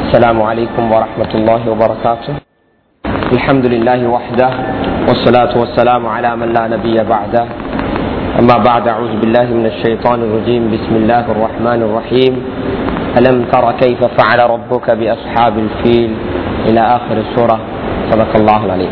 السلام عليكم ورحمة الله وبركاته الحمد لله وحده والصلاة والسلام على من لا نبي بعده أما بعد أعوذ بالله من الشيطان الرجيم بسم الله الرحمن الرحيم ألم تر كيف فعل ربك بأصحاب الفيل إلى آخر السورة صدق الله العليم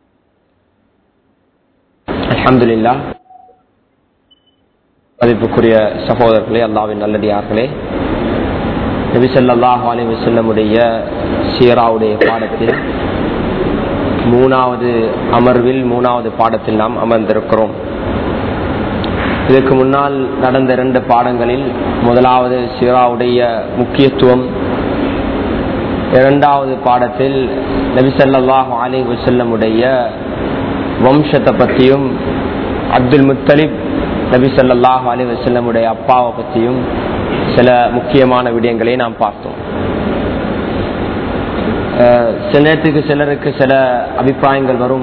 الحمد لله மதிப்புக்குரிய சகோதரர்களே அல்லாவின் நல்லடியார்களே நபிசல்லாஹு அலி வசல்லமுடைய சீராவுடைய பாடத்தில் மூணாவது அமர்வில் மூணாவது பாடத்தில் நாம் அமர்ந்திருக்கிறோம் இதற்கு முன்னால் நடந்த இரண்டு பாடங்களில் முதலாவது சீராவுடைய முக்கியத்துவம் இரண்டாவது பாடத்தில் நபிசல்லாஹு அலி வசல்லமுடைய வம்சத்தை பற்றியும் அப்துல் முத்தலிப் நபி சொல்லாஹ் அலி வசல்லமுடைய அப்பாவை பற்றியும் சில முக்கியமான விடயங்களை நாம் பார்த்தோம் சில நேரத்துக்கு சிலருக்கு சில அபிப்பிராயங்கள் வரும்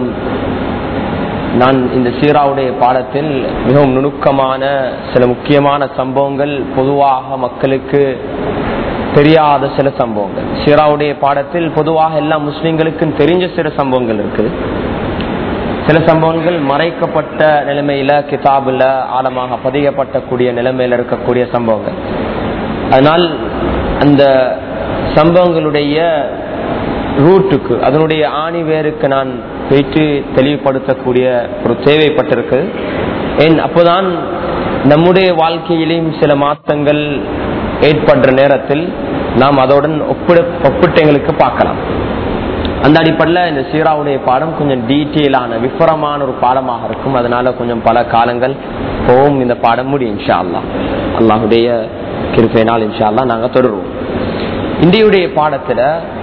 நான் இந்த சீராவுடைய பாடத்தில் மிகவும் நுணுக்கமான சில முக்கியமான சம்பவங்கள் பொதுவாக மக்களுக்கு தெரியாத சில சம்பவங்கள் சீராவுடைய பாடத்தில் பொதுவாக எல்லா முஸ்லிம்களுக்கும் தெரிஞ்ச சில சம்பவங்கள் இருக்குது சில சம்பவங்கள் மறைக்கப்பட்ட நிலைமையில கிதாபுல ஆழமாக பதியப்பட்டக்கூடிய நிலைமையில இருக்கக்கூடிய சம்பவங்கள் அதனால் அந்த சம்பவங்களுடைய ரூட்டுக்கு அதனுடைய ஆணி வேருக்கு நான் போயிட்டு தெளிவுபடுத்தக்கூடிய ஒரு தேவைப்பட்டிருக்கு ஏன் அப்போதான் நம்முடைய வாழ்க்கையிலையும் சில மாற்றங்கள் ஏற்படுற நேரத்தில் நாம் அதோடன் ஒப்பிட ஒப்பிட்டங்களுக்கு பார்க்கலாம் அந்த அடிப்படையில் இந்த சீராவுடைய பாடம் கொஞ்சம் டீட்டெயிலான விவரமான ஒரு பாடமாக இருக்கும் அதனால கொஞ்சம் பல காலங்கள் போகும் இந்த பாடம் முடியும் இன்ஷா அல்லா அல்லாஹுடைய கிருப்பையினால் இன்ஷா அல்லா நாங்கள் தொடருவோம் இந்தியுடைய பாடத்துல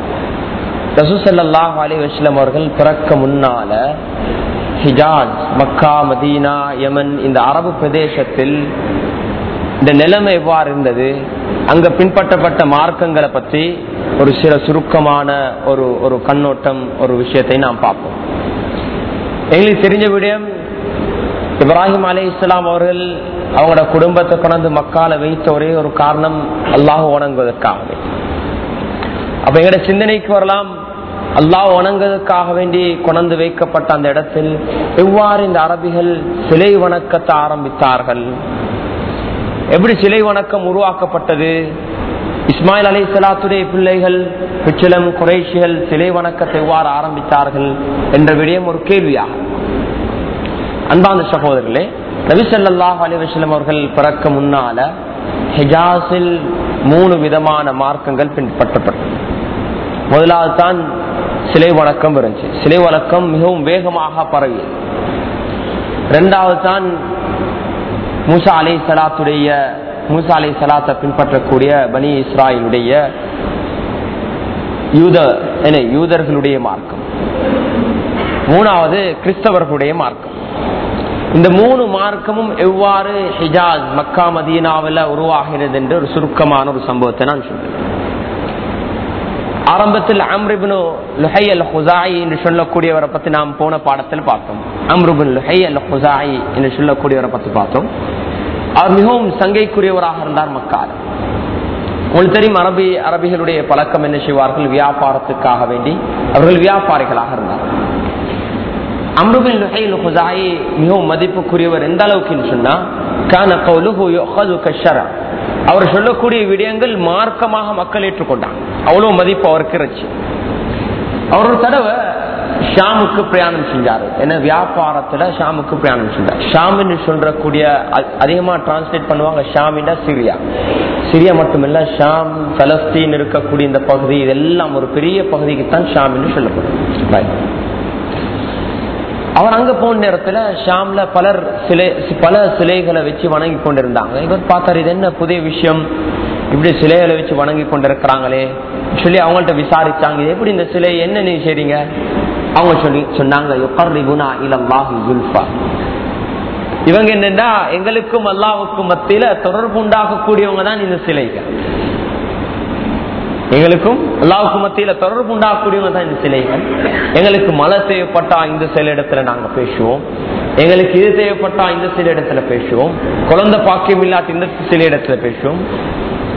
ரசூசல்லாஹ் அலி வஸ்லம் அவர்கள் பிறக்க முன்னால ஹிஜாஸ் மக்கா மதீனா யமன் இந்த அரபு பிரதேசத்தில் இந்த நிலைமை எவ்வாறு இருந்தது அங்க பின்பற்றப்பட்ட மார்க்கங்களை பற்றி ஒரு சில சுருக்கமான ஒரு ஒரு கண்ணோட்டம் ஒரு விஷயத்தை நாம் பார்ப்போம் எங்களுக்கு தெரிஞ்ச விடயம் இப்ராஹிம் அலி இஸ்லாம் அவர்கள் அவங்களோட குடும்பத்தை கொண்டு மக்கால வைத்த ஒரே ஒரு காரணம் அல்லாஹ் வணங்குவதற்காகவே அப்ப எங்களோட சிந்தனைக்கு வரலாம் அல்லாஹ் வணங்குவதற்காக வேண்டி கொண்டு வைக்கப்பட்ட அந்த இடத்தில் எவ்வாறு இந்த அரபிகள் சிலை வணக்கத்தை ஆரம்பித்தார்கள் எப்படி சிலை வணக்கம் உருவாக்கப்பட்டது இஸ்மாயில் அலி சலாத்துடைய பிள்ளைகள் பிச்சலம் குறைஷிகள் சிலை வணக்கத்தை எவ்வாறு ஆரம்பித்தார்கள் என்ற விடயம் ஒரு கேள்வியாகும் அன்பாந்த சகோதரர்களே நபிசல்லாஹ் அலிவசலம் அவர்கள் பிறக்க முன்னால ஹிஜாஸில் மூணு விதமான மார்க்கங்கள் பின்பற்றப்பட்டது முதலாவது தான் சிலை வணக்கம் இருந்துச்சு சிலை வணக்கம் மிகவும் வேகமாக பரவியது இரண்டாவது தான் மூசா அலை சலாத்துடைய மூசா அலை சலாத்தை பின்பற்றக்கூடிய பனி இஸ்ராயிலுடைய யூத என யூதர்களுடைய மார்க்கம் மூணாவது கிறிஸ்தவர்களுடைய மார்க்கம் இந்த மூணு மார்க்கமும் எவ்வாறு ஹிஜாஸ் மக்கா மதீனாவில் உருவாகிறது என்று ஒரு சுருக்கமான ஒரு சம்பவத்தை நான் சொல்றேன் ஆரம்பத்தில் அம்ரிபின் லுஹை அல் ஹுசாயி என்று சொல்லக்கூடியவரை பத்தி நாம் போன பாடத்தில் பார்த்தோம் அம்ருபின் லுஹை அல் ஹுசாயி என்று சொல்லக்கூடியவரை பத்தி பார்த்தோம் அவர் மிகவும் சங்கைக்குரியவராக இருந்தார் மக்கால் உங்களுக்கு தெரியும் அரபி அரபிகளுடைய பழக்கம் என்ன செய்வார்கள் வியாபாரத்துக்காக வேண்டி அவர்கள் வியாபாரிகளாக இருந்தார் அம்ருபின் லுஹைல் ஹுசாயி மிகவும் மதிப்புக்குரியவர் எந்த அளவுக்கு சொன்னா கான கவுலுஹு கஷரா அவர் சொல்லக்கூடிய விடயங்கள் மார்க்கமாக மக்கள் ஏற்றுக்கொண்டாங்க அவ்வளவு மதிப்பு அவருக்கு இருந்துச்சு அவர் ஒரு தடவை ஷாமுக்கு பிரயாணம் செஞ்சாரு என்ன வியாபாரத்துல ஷாமுக்கு பிரயாணம் செஞ்சார் ஷாமின்னு சொல்றக்கூடிய அதிகமா டிரான்ஸ்லேட் பண்ணுவாங்க ஷாமின்னா சிரியா சிரியா மட்டுமில்ல ஷாம் பலஸ்தீன் இருக்கக்கூடிய இந்த பகுதி இதெல்லாம் ஒரு பெரிய பகுதிக்கு தான் ஷாமின்னு சொல்லப்படும் அவர் அங்க போன நேரத்துல ஷாம்ல பலர் சிலை பல சிலைகளை வச்சு வணங்கி கொண்டிருந்தாங்க இவர் பார்த்தாரு இது என்ன புதிய விஷயம் இப்படி சிலைகளை வச்சு வணங்கி கொண்டிருக்கிறாங்களே சொல்லி அவங்கள்ட்ட விசாரிச்சாங்க இது எப்படி இந்த சிலை என்ன நீ செய்றீங்க அவங்க சொல்லி சொன்னாங்க இவங்க என்னன்னா எங்களுக்கும் அல்லாவுக்கும் மத்தியில தொடர்பு உண்டாகக்கூடியவங்க தான் இந்த சிலைகள் எங்களுக்கும் அல்லாவுக்கு மத்தியில தொடர்பு உண்டாகக்கூடியவங்க தான் இந்த சிலைகள் எங்களுக்கு மழை தேவைப்பட்டா இந்த சில இடத்துல நாங்க பேசுவோம் எங்களுக்கு இது தேவைப்பட்டா இந்த சில இடத்துல பேசுவோம் குழந்தை பாக்கியம் இல்லாத இந்த சில இடத்துல பேசுவோம்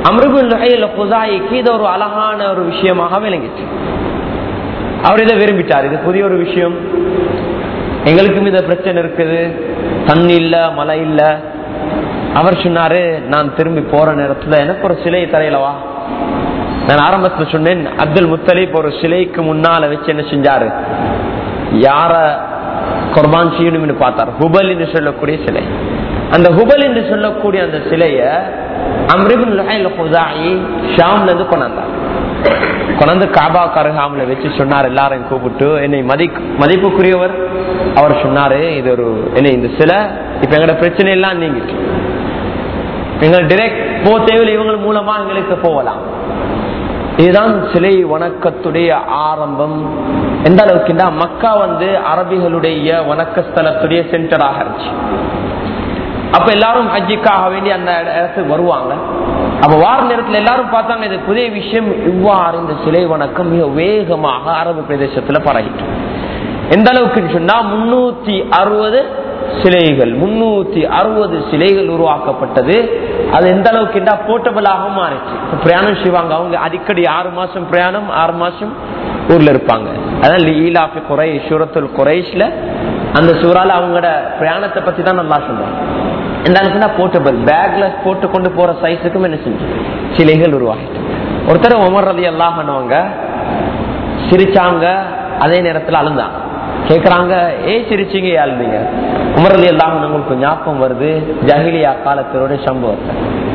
அம்ருபின் லுஹையில் குசாயிக்கு இது ஒரு அழகான ஒரு விஷயமாக விளங்கிச்சு அவர் இதை விரும்பிட்டார் இது புதிய ஒரு விஷயம் எங்களுக்கும் இந்த பிரச்சனை இருக்குது தண்ணி இல்ல மழை இல்ல அவர் சொன்னாரு நான் திரும்பி போற நேரத்துல எனக்கு ஒரு சிலையை தரையிலவா நான் ஆரம்பத்துல சொன்னேன் அப்துல் முத்தலீப் ஒரு சிலைக்கு முன்னால வச்சு என்ன செஞ்சாரு யார குர்பான் செய்யணும்னு பார்த்தார் ஹுபல் என்று சொல்லக்கூடிய சிலை அந்த ஹுபல் என்று சொல்லக்கூடிய அந்த சிலைய அம்ரிபின் ஷாம்ல இருந்து கொண்டாந்தார் கொண்டாந்து காபா கருகாமல வச்சு சொன்னார் எல்லாரையும் கூப்பிட்டு என்னை மதி மதிப்புக்குரியவர் அவர் சொன்னாரு இது ஒரு என்ன இந்த சிலை இப்ப எங்களோட பிரச்சனை எல்லாம் நீங்கிட்டு எங்கள் டிரெக்ட் போ தேவையில்லை இவங்க மூலமா எங்களுக்கு போகலாம் இதுதான் சிலை வணக்கத்துடைய ஆரம்பம் எந்த அளவுக்கு மக்கா வந்து அரபிகளுடைய வணக்க ஸ்தலத்துடைய சென்டராக இருந்துச்சு அப்ப எல்லாரும் ஹஜ்ஜிக்காக வேண்டி அந்த இடத்துக்கு வருவாங்க அப்ப வார நேரத்துல எல்லாரும் பார்த்தாங்க இது புதிய விஷயம் இவ்வாறு இந்த சிலை வணக்கம் மிக வேகமாக அரபு பிரதேசத்துல பரவிட்டு எந்த அளவுக்கு சொன்னா முன்னூத்தி அறுபது சிலைகள் முன்னூத்தி அறுபது சிலைகள் உருவாக்கப்பட்டது அது எந்த அளவுக்கு போர்ட்டபிளாக மாறிச்சு பிரயாணம் செய்வாங்க அவங்க அடிக்கடி ஆறு மாசம் பிரயாணம் ஆறு மாசம் ஊர்ல இருப்பாங்க அதான் ஈலாஃபி குறை சூரத்துல் குறைஷ்ல அந்த சூறால அவங்களோட பிரயாணத்தை பத்தி தான் நல்லா சொல்றாங்க எந்த அளவுக்குன்னா போர்ட்டபிள் பேக்ல போட்டு கொண்டு போற சைஸுக்கும் என்ன செஞ்சு சிலைகள் உருவாகிட்டு ஒருத்தர் உமர் ரதி எல்லாம் பண்ணுவாங்க சிரிச்சாங்க அதே நேரத்துல அழுந்தாங்க கேக்குறாங்க ஏ சிரிச்சிங்க அழுந்தீங்க உமரலி எல்லாம் உங்களுக்கு ஞாபகம் வருது ஜஹிலியா காலத்தினுடைய சம்பவத்தை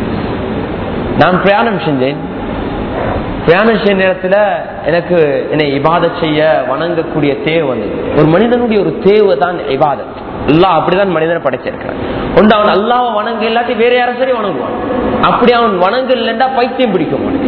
நான் பிரயாணம் செஞ்சேன் பிரயாணம் செய்ய நேரத்துல எனக்கு என்னை இபாத செய்ய வணங்கக்கூடிய தேவை வந்தது ஒரு மனிதனுடைய ஒரு தேவை தான் இபாதத் எல்லாம் அப்படிதான் மனிதனை படைச்சிருக்கிறான் ஒன்று அவன் அல்லாவை வணங்க இல்லாட்டி வேற யாரும் சரி வணங்குவான் அப்படி அவன் வணங்க இல்லைன்னா பைத்தியம் பிடிக்கும் அவனுக்கு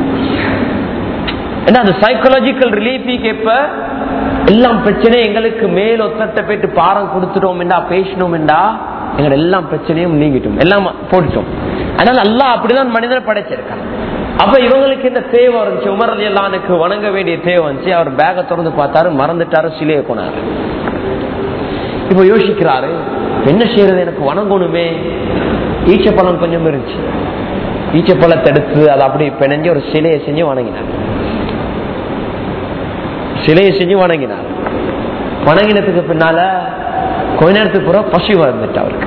ஏன்னா அந்த சைக்கலாஜிக்கல் ரிலீஃபுக்கு எப்ப எல்லாம் பிரச்சனை எங்களுக்கு மேல் ஒத்தட்ட போயிட்டு பாரம் கொடுத்துட்டோம் என்றா பேசணும் என்றா எங்களோட எல்லாம் பிரச்சனையும் நீங்கிட்டோம் எல்லாம் போட்டுட்டோம் அதனால அல்லா அப்படிதான் மனிதனை படைச்சிருக்கான் அப்ப இவங்களுக்கு இந்த தேவை இருந்துச்சு உமரது எல்லாம் எனக்கு வணங்க வேண்டிய தேவை வந்துச்சு அவர் பேகை திறந்து பார்த்தாரு மறந்துட்டாரு சிலையை போனாரு இப்ப யோசிக்கிறாரு என்ன செய்யறது எனக்கு வணங்கணுமே ஈச்சப்பழம் கொஞ்சம் இருந்துச்சு ஈச்சப்பழத்தை எடுத்து அதை அப்படி பிணைஞ்சு ஒரு சிலையை செஞ்சு வணங்கினார் சிலையை செஞ்சு வணங்கினார் வணங்கினதுக்கு பின்னால கொஞ்ச நேரத்துக்கு பிறகு பசி வந்துட்டு அவருக்கு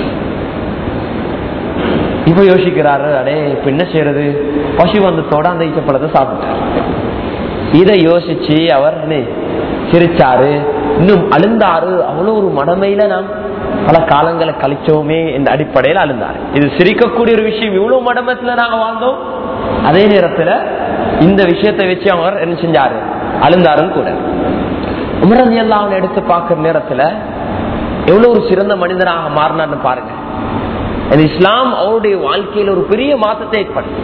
இப்ப யோசிக்கிறாரு அடே இப்ப என்ன செய்யறது பசி வந்ததோட அந்த ஈச்சப்பழத்தை சாப்பிட்டார் இதை யோசிச்சு அவர் சிரிச்சாரு இன்னும் அழுந்தாரு அவ்வளவு ஒரு மடமையில நாம் பல காலங்களை கழிச்சோமே என்ற அடிப்படையில் அழுந்தாரு இது சிரிக்கக்கூடிய ஒரு விஷயம் இவ்வளவு மடமத்துல நாங்க வாழ்ந்தோம் அதே நேரத்துல இந்த விஷயத்தை வச்சு அவர் என்ன செஞ்சாரு அழுந்தாருன்னு கூட உமரதி எல்லாம் எடுத்து பார்க்கிற நேரத்துல எவ்வளவு ஒரு சிறந்த மனிதனாக மாறினார்னு பாருங்க அது இஸ்லாம் அவருடைய வாழ்க்கையில் ஒரு பெரிய மாற்றத்தை ஏற்படுத்தி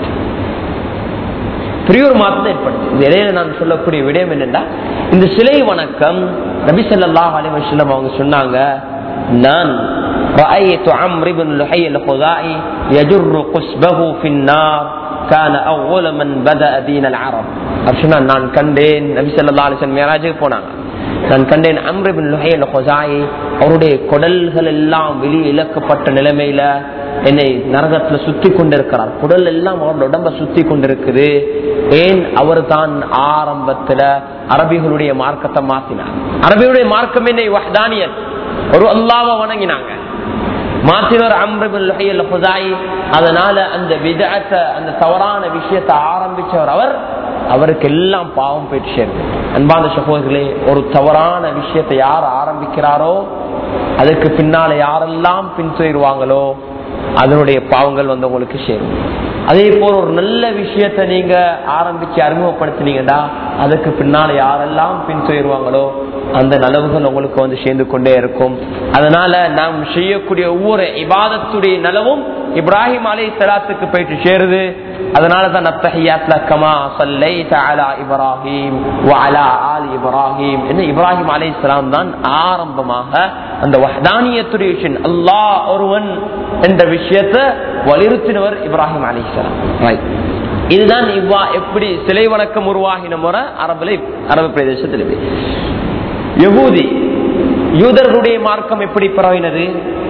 பெரிய ஒரு மாற்றத்தை ஏற்படுத்தி இந்த இடையில நான் சொல்லக்கூடிய விடயம் என்னன்னா இந்த சிலை வணக்கம் நபி சொல்லா அலிவசல்லம் அவங்க சொன்னாங்க நான் رأيت عمرو بن لحي الخزاعي يجر قصبه في النار كان أول من بدأ دين العرب அப்படின்னா நான் கண்டேன் நபி சொல்லா அலிசன் மேராஜுக்கு போனாங்க நான் கண்டேன் அம்ரிபின் லுஹையல் ஹொசாயி அவருடைய குடல்கள் எல்லாம் வெளியே இழக்கப்பட்ட நிலைமையில என்னை நரகத்துல சுத்தி கொண்டிருக்கிறார் குடல் எல்லாம் அவரோட உடம்ப சுத்தி கொண்டிருக்குது ஏன் அவர் தான் ஆரம்பத்துல அரபிகளுடைய மார்க்கத்தை மாத்தினார் அரபிகளுடைய மார்க்கம் என்னை வஹ்தானியன் ஒரு அல்லாவ வணங்கினாங்க மாத்தினர் அம்ரிபின் ஹுசாயி அதனால அந்த விதத்தை அந்த தவறான விஷயத்தை ஆரம்பிச்சவர் அவர் அவருக்கு எல்லாம் பாவம் போயிட்டு சேருது அன்பான சகோதரர்களே ஒரு தவறான விஷயத்தை யார் ஆரம்பிக்கிறாரோ அதுக்கு பின்னால யாரெல்லாம் பின்தொடருவாங்களோ அதனுடைய பாவங்கள் வந்து உங்களுக்கு சேரும் அதே போல ஒரு நல்ல விஷயத்த நீங்க ஆரம்பிச்சு அறிமுகப்படுத்தினீங்கடா அதுக்கு பின்னால யாரெல்லாம் பின்தொடருவாங்களோ அந்த நலவுகள் உங்களுக்கு வந்து சேர்ந்து கொண்டே இருக்கும் அதனால நாம் செய்யக்கூடிய ஒவ்வொரு இபாதத்துடைய நலவும் இப்ராஹிம் அலை சலாத்துக்கு போயிட்டு சேருது அதனாலதான் அத்தஹியாத்ல கமா சல்லை அலா இப்ராஹிம் வஅலா ஆல் இப்ராஹிம் என்ன இப்ராஹிம் அலை தான் ஆரம்பமாக அந்த வஹ்தானியத்துடைய விஷயம் அல்லாஹ் ஒருவன் என்ற விஷயத்தை வலியுறுத்தினவர் இப்ராஹிம் அலை ரைட் இதுதான் இவ்வா எப்படி சிலை வணக்கம் உருவாகின முறை அரபுல அரபு பிரதேசத்தில் யகூதி யூதர்களுடைய மார்க்கம் எப்படி பரவினது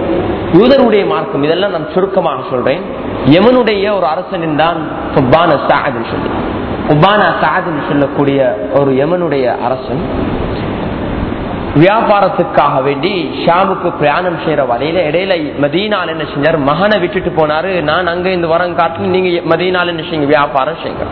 யூதருடைய மார்க்கம் இதெல்லாம் நான் சுருக்கமாக சொல்றேன் யமனுடைய ஒரு அரசனின் தான் உப்பான சாதுன்னு சொல்லி உப்பான சாதுன்னு சொல்லக்கூடிய ஒரு யமனுடைய அரசன் வியாபாரத்துக்காக வேண்டி ஷாமுக்கு பிரயாணம் செய்யற வழியில இடையில மதீனால் என்ன செஞ்சாரு மகனை விட்டுட்டு போனாரு நான் அங்க இந்த வரம் காட்டு நீங்க மதீனால் என்ன செய்யுங்க வியாபாரம் செய்யுங்க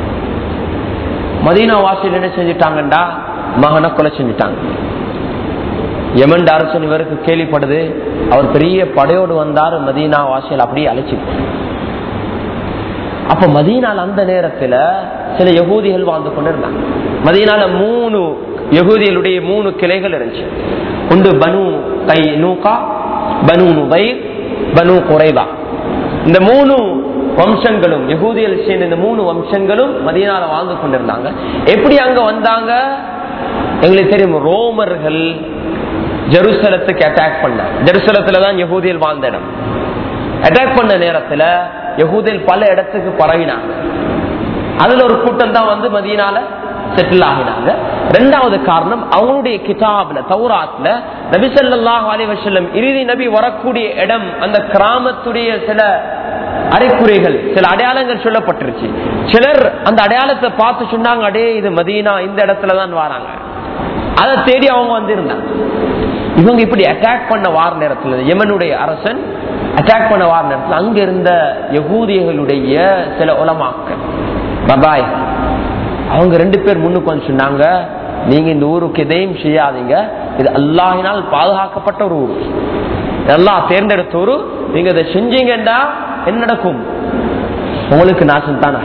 மதீனா வாசியில் என்ன செஞ்சுட்டாங்கண்டா மகனை கொலை செஞ்சுட்டாங்க யமன் அரசன் இவருக்கு கேள்விப்படுது அவர் பெரிய படையோடு வந்தார் மதீனா வாசியில் அப்படியே அழைச்சி அப்ப மதீனால் அந்த நேரத்துல சில யகூதிகள் வாழ்ந்து கொண்டு இருந்தாங்க மதீனால மூணு யகூதிகளுடைய மூணு கிளைகள் இருந்துச்சு ஒன்று பனு கை நூகா பனு நுபை பனு குறைபா இந்த மூணு வம்சங்களும் யகூதிகள் சேர்ந்த இந்த மூணு வம்சங்களும் மதியனால வாழ்ந்து கொண்டிருந்தாங்க எப்படி அங்க வந்தாங்க எங்களுக்கு தெரியும் ரோமர்கள் ஜெருசலத்துக்கு அட்டாக் பண்ண ஜெருசலத்துல தான் யகூதியில் வாழ்ந்த இடம் அட்டாக் பண்ண நேரத்துல யகூதியில் பல இடத்துக்கு பரவினாங்க அதுல ஒரு கூட்டம் தான் வந்து மதியனால செட்டில் ஆகினாங்க ரெண்டாவது காரணம் அவங்களுடைய கிதாப்ல தௌராத்ல நபி ஸல்லல்லாஹு அலைஹி வஸல்லம் இறுதி நபி வரக்கூடிய இடம் அந்த கிராமத்துடைய சில அரைக்குறைகள் சில அடையாளங்கள் சொல்லப்பட்டிருச்சு சிலர் அந்த அடையாளத்தை பார்த்து சொன்னாங்க அடே இது மதீனா இந்த இடத்துல தான் வராங்க அதை தேடி அவங்க வந்து இருந்தாங்க இவங்க இப்படி அட்டாக் பண்ண வார நேரத்தில் யமனுடைய அரசன் அட்டாக் பண்ண வார நேரத்தில் அங்க இருந்த யகூதிகளுடைய சில உலமாக்கள் பபாய் அவங்க ரெண்டு பேர் முன்னுக்கு வந்து சொன்னாங்க நீங்க இந்த ஊருக்கு எதையும் செய்யாதீங்க இது அல்லாஹினால் பாதுகாக்கப்பட்ட ஒரு ஊர் எல்லாம் தேர்ந்தெடுத்த ஊரு நீங்க இதை செஞ்சீங்கன்னா என்ன நடக்கும் உங்களுக்கு நாசம் தானே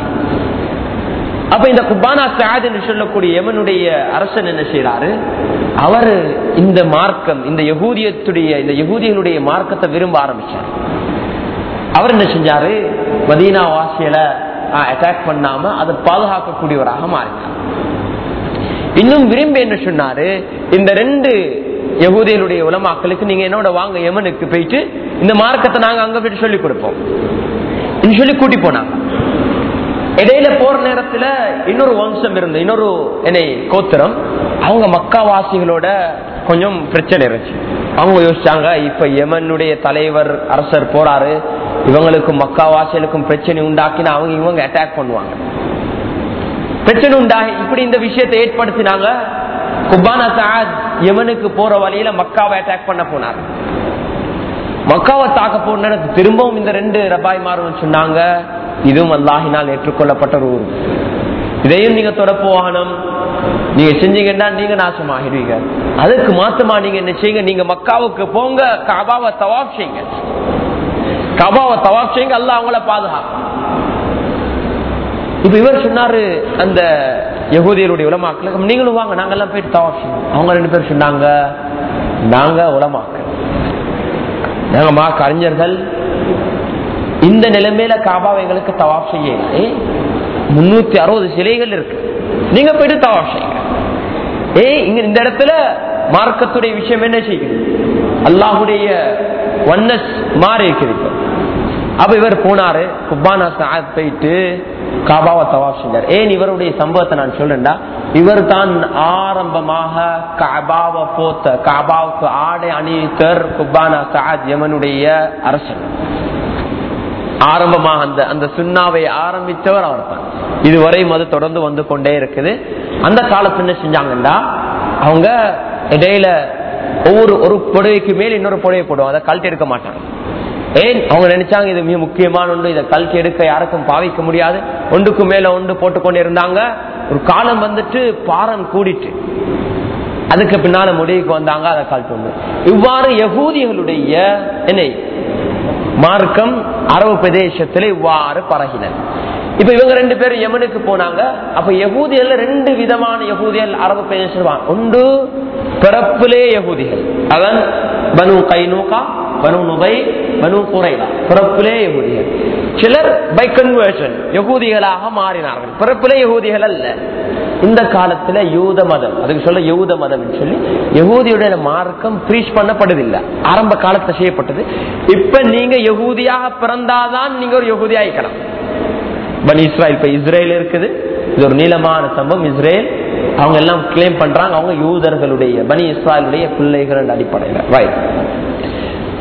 அப்ப இந்த குபானா சாத் என்று சொல்லக்கூடிய யமனுடைய அரசன் என்ன செய்யறாரு அவர் இந்த மார்க்கம் இந்த யகூதியத்துடைய இந்த யகூதிகளுடைய மார்க்கத்தை விரும்ப ஆரம்பிச்சார் அவர் என்ன செஞ்சாரு மதீனா வாசியில அட்டாக் பண்ணாம அதை பாதுகாக்கக்கூடியவராக மாறினார் இன்னும் விரும்பி என்ன சொன்னாரு இந்த ரெண்டு யகூதியனுடைய உலமாக்களுக்கு நீங்க என்னோட வாங்க யமனுக்கு போயிட்டு இந்த மார்க்கத்தை நாங்க அங்க போயிட்டு சொல்லி கொடுப்போம் சொல்லி கூட்டி போனாங்க இடையில போற நேரத்துல இன்னொரு வம்சம் இருந்து இன்னொரு என்னை கோத்திரம் அவங்க மக்காவாசிகளோட கொஞ்சம் பிரச்சனை இருந்துச்சு அவங்க யோசிச்சாங்க இப்ப யமனுடைய தலைவர் அரசர் போறாரு இவங்களுக்கு மக்காவாசிகளுக்கும் பிரச்சனை உண்டாக்கினா அவங்க இவங்க அட்டாக் பண்ணுவாங்க பிரச்சனை உண்டாகி இப்படி இந்த விஷயத்தை ஏற்படுத்தினாங்க குபானா சாத் யமனுக்கு போற வழியில மக்காவை அட்டாக் பண்ண போனார் மக்காவை தாக்க போன திரும்பவும் இந்த ரெண்டு ரபாய் மாறும் சொன்னாங்க இதுவும் அல்லாஹினால் ஏற்றுக்கொள்ளப்பட்ட ஒரு ஊர் இதையும் நீங்க தொடப்பு வாகனம் நீங்க செஞ்சீங்கன்னா நீங்க நாசமாகிடுவீங்க அதுக்கு மாத்தமா நீங்க என்ன செய்யுங்க நீங்க மக்காவுக்கு போங்க கபாவை தவாப் செய்யுங்க கபாவை தவாப் செய்யுங்க அல்ல அவங்கள பாதுகாக்கும் இப்ப இவர் சொன்னாரு அந்த யகுதியருடைய உலமாக்கள் நீங்களும் வாங்க நாங்கெல்லாம் போயிட்டு தவாப் செய்யணும் அவங்க ரெண்டு பேரும் சொன்னாங்க நாங்க உலமாக்கள் நாங்க மா கலைஞர்கள் இந்த நிலைமையில காபாவை எங்களுக்கு தவாப் செய்ய முன்னூத்தி அறுபது சிலைகள் இருக்கு நீங்க போயிட்டு தவாப் செய்யுங்க ஏய் இங்க இந்த இடத்துல மார்க்கத்துடைய விஷயம் என்ன செய்யுது அல்லாஹுடைய ஒன்னஸ் மாறி இருக்கிறது அப்ப இவர் போனாரு குப்பானா சாத் போயிட்டு காபாவை தவாப் செஞ்சார் ஏன் இவருடைய சம்பவத்தை நான் சொல்றேன்டா இவர் தான் ஆரம்பமாக காபாவை போத்த காபாவுக்கு ஆடை அணிவித்தர் குப்பானா சாத் யமனுடைய அரசன் ஆரம்பமாக அந்த அந்த சுண்ணாவை ஆரம்பித்தவர் அவர் தான் இதுவரையும் அது தொடர்ந்து வந்து கொண்டே இருக்குது அந்த காலத்துல என்ன செஞ்சாங்கன்னா அவங்க இடையில ஒவ்வொரு ஒரு புடவைக்கு மேல் இன்னொரு புடவை போடுவாங்க அதை கழட்டி எடுக்க மாட்டாங்க ஏன் அவங்க நினைச்சாங்க இது மிக முக்கியமான ஒன்று இதை கழட்டி எடுக்க யாருக்கும் பாவிக்க முடியாது ஒன்றுக்கு மேல ஒன்று போட்டுக்கொண்டு இருந்தாங்க ஒரு காலம் வந்துட்டு பாரம் கூடிட்டு அதுக்கு பின்னால முடிவுக்கு வந்தாங்க அதை கழட்டு இவ்வாறு யகூதிகளுடைய என்னை மார்க்கம் அரபு பிரதேசத்துல இவ்வாறு பரகினர் இப்ப இவங்க ரெண்டு பேரும் யமனுக்கு போனாங்க அப்ப யகூதிகள் ரெண்டு விதமான யகூதிகள் அரபு பிரதேசம் ஒன்று பிறப்பிலே யகூதிகள் அதான் பனு கைனூகா பனு நுபை பனு குறைவா பிறப்பிலே யகூதிகள் சிலர் பை கன்வர்ஷன் யகூதிகளாக மாறினார்கள் பிறப்பிலே யகூதிகள் அல்ல இந்த காலத்துல யூத மதம் அதுக்கு சொல்ல யூத மதம் சொல்லி யகூதியுடைய மார்க்கம் பிரீச் பண்ணப்படுதில்லை ஆரம்ப காலத்துல செய்யப்பட்டது இப்ப நீங்க யகூதியாக பிறந்தாதான் நீங்க ஒரு யகூதி ஆயிக்கலாம் பன் இஸ்ராயல் இப்ப இஸ்ரேல் இருக்குது இது ஒரு நீளமான சம்பவம் இஸ்ரேல் அவங்க எல்லாம் கிளைம் பண்றாங்க அவங்க யூதர்களுடைய பனி இஸ்ராயலுடைய பிள்ளைகள் அடிப்படையில் ரைட்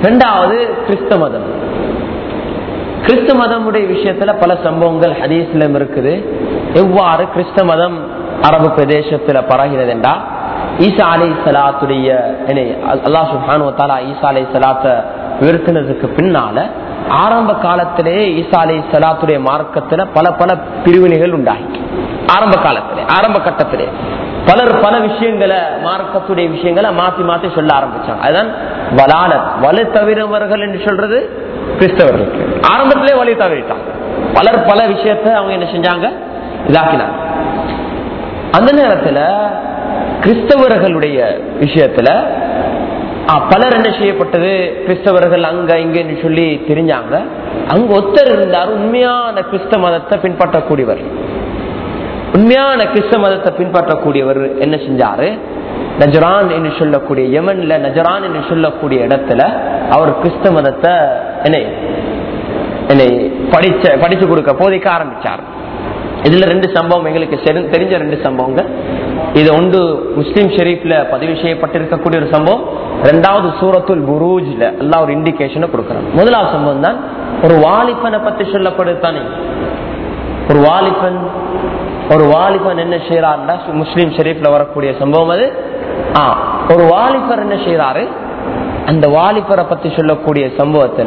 ரெண்டாவது கிறிஸ்த மதம் கிறிஸ்த மதமுடைய விஷயத்துல பல சம்பவங்கள் ஹதீஸ்லம் இருக்குது எவ்வாறு கிறிஸ்த மதம் அரபு பிரதேசத்துல பரகிறது என்றா ஈசா அலை சலாத்துடைய அல்லாஹ் சுஹானு தாலா ஈசா அலை சலாத்தை உயர்த்தினதுக்கு பின்னால ஆரம்ப காலத்திலே ஈசா அலை சலாத்துடைய மார்க்கத்துல பல பல பிரிவினைகள் உண்டாகி ஆரம்ப காலத்திலே ஆரம்ப கட்டத்திலே பலர் பல விஷயங்களை மார்க்கத்துடைய விஷயங்களை மாத்தி மாத்தி சொல்ல ஆரம்பிச்சாங்க அதுதான் வலாலத் வலு தவிரவர்கள் என்று சொல்றது கிறிஸ்தவர்களுக்கு ஆரம்பத்திலே வழி தவறிட்டாங்க பலர் பல விஷயத்த அவங்க என்ன செஞ்சாங்க இதாக்கினாங்க அந்த நேரத்துல கிறிஸ்தவர்களுடைய விஷயத்துல பலர் என்ன செய்யப்பட்டது கிறிஸ்தவர்கள் அங்க இங்கன்னு சொல்லி தெரிஞ்சாங்க அங்க ஒத்தர் இருந்தார் உண்மையான கிறிஸ்த மதத்தை பின்பற்றக்கூடியவர் உண்மையான கிறிஸ்த மதத்தை பின்பற்றக்கூடியவர் என்ன செஞ்சாரு நஜரான் என்று சொல்லக்கூடிய யமன்ல நஜரான் என்று சொல்லக்கூடிய இடத்துல அவர் கிறிஸ்த மதத்தை என்னை என்னை படிச்ச படிச்சு கொடுக்க போதிக்க ஆரம்பிச்சார் இதுல ரெண்டு சம்பவம் எங்களுக்கு தெரிஞ்ச ரெண்டு சம்பவங்கள் இது ஒன்று முஸ்லீம் ஷெரீப்ல பதிவு செய்யப்பட்டிருக்கக்கூடிய ஒரு சம்பவம் ரெண்டாவது சூரத்துல் புரூஜ்ல எல்லா ஒரு இண்டிகேஷனை கொடுக்கறாங்க முதலாவது சம்பவம் தான் ஒரு வாலிபனை பத்தி சொல்லப்படுது தானே ஒரு வாலிபன் ஒரு வாலிபன் என்ன செய்யறாருன்னா முஸ்லீம் ஷெரீப்ல வரக்கூடிய சம்பவம் அது ஒரு வாலிபர் என்ன செய்யறாரு அந்த வாலிபரை பத்தி சொல்லக்கூடிய சம்பவத்துல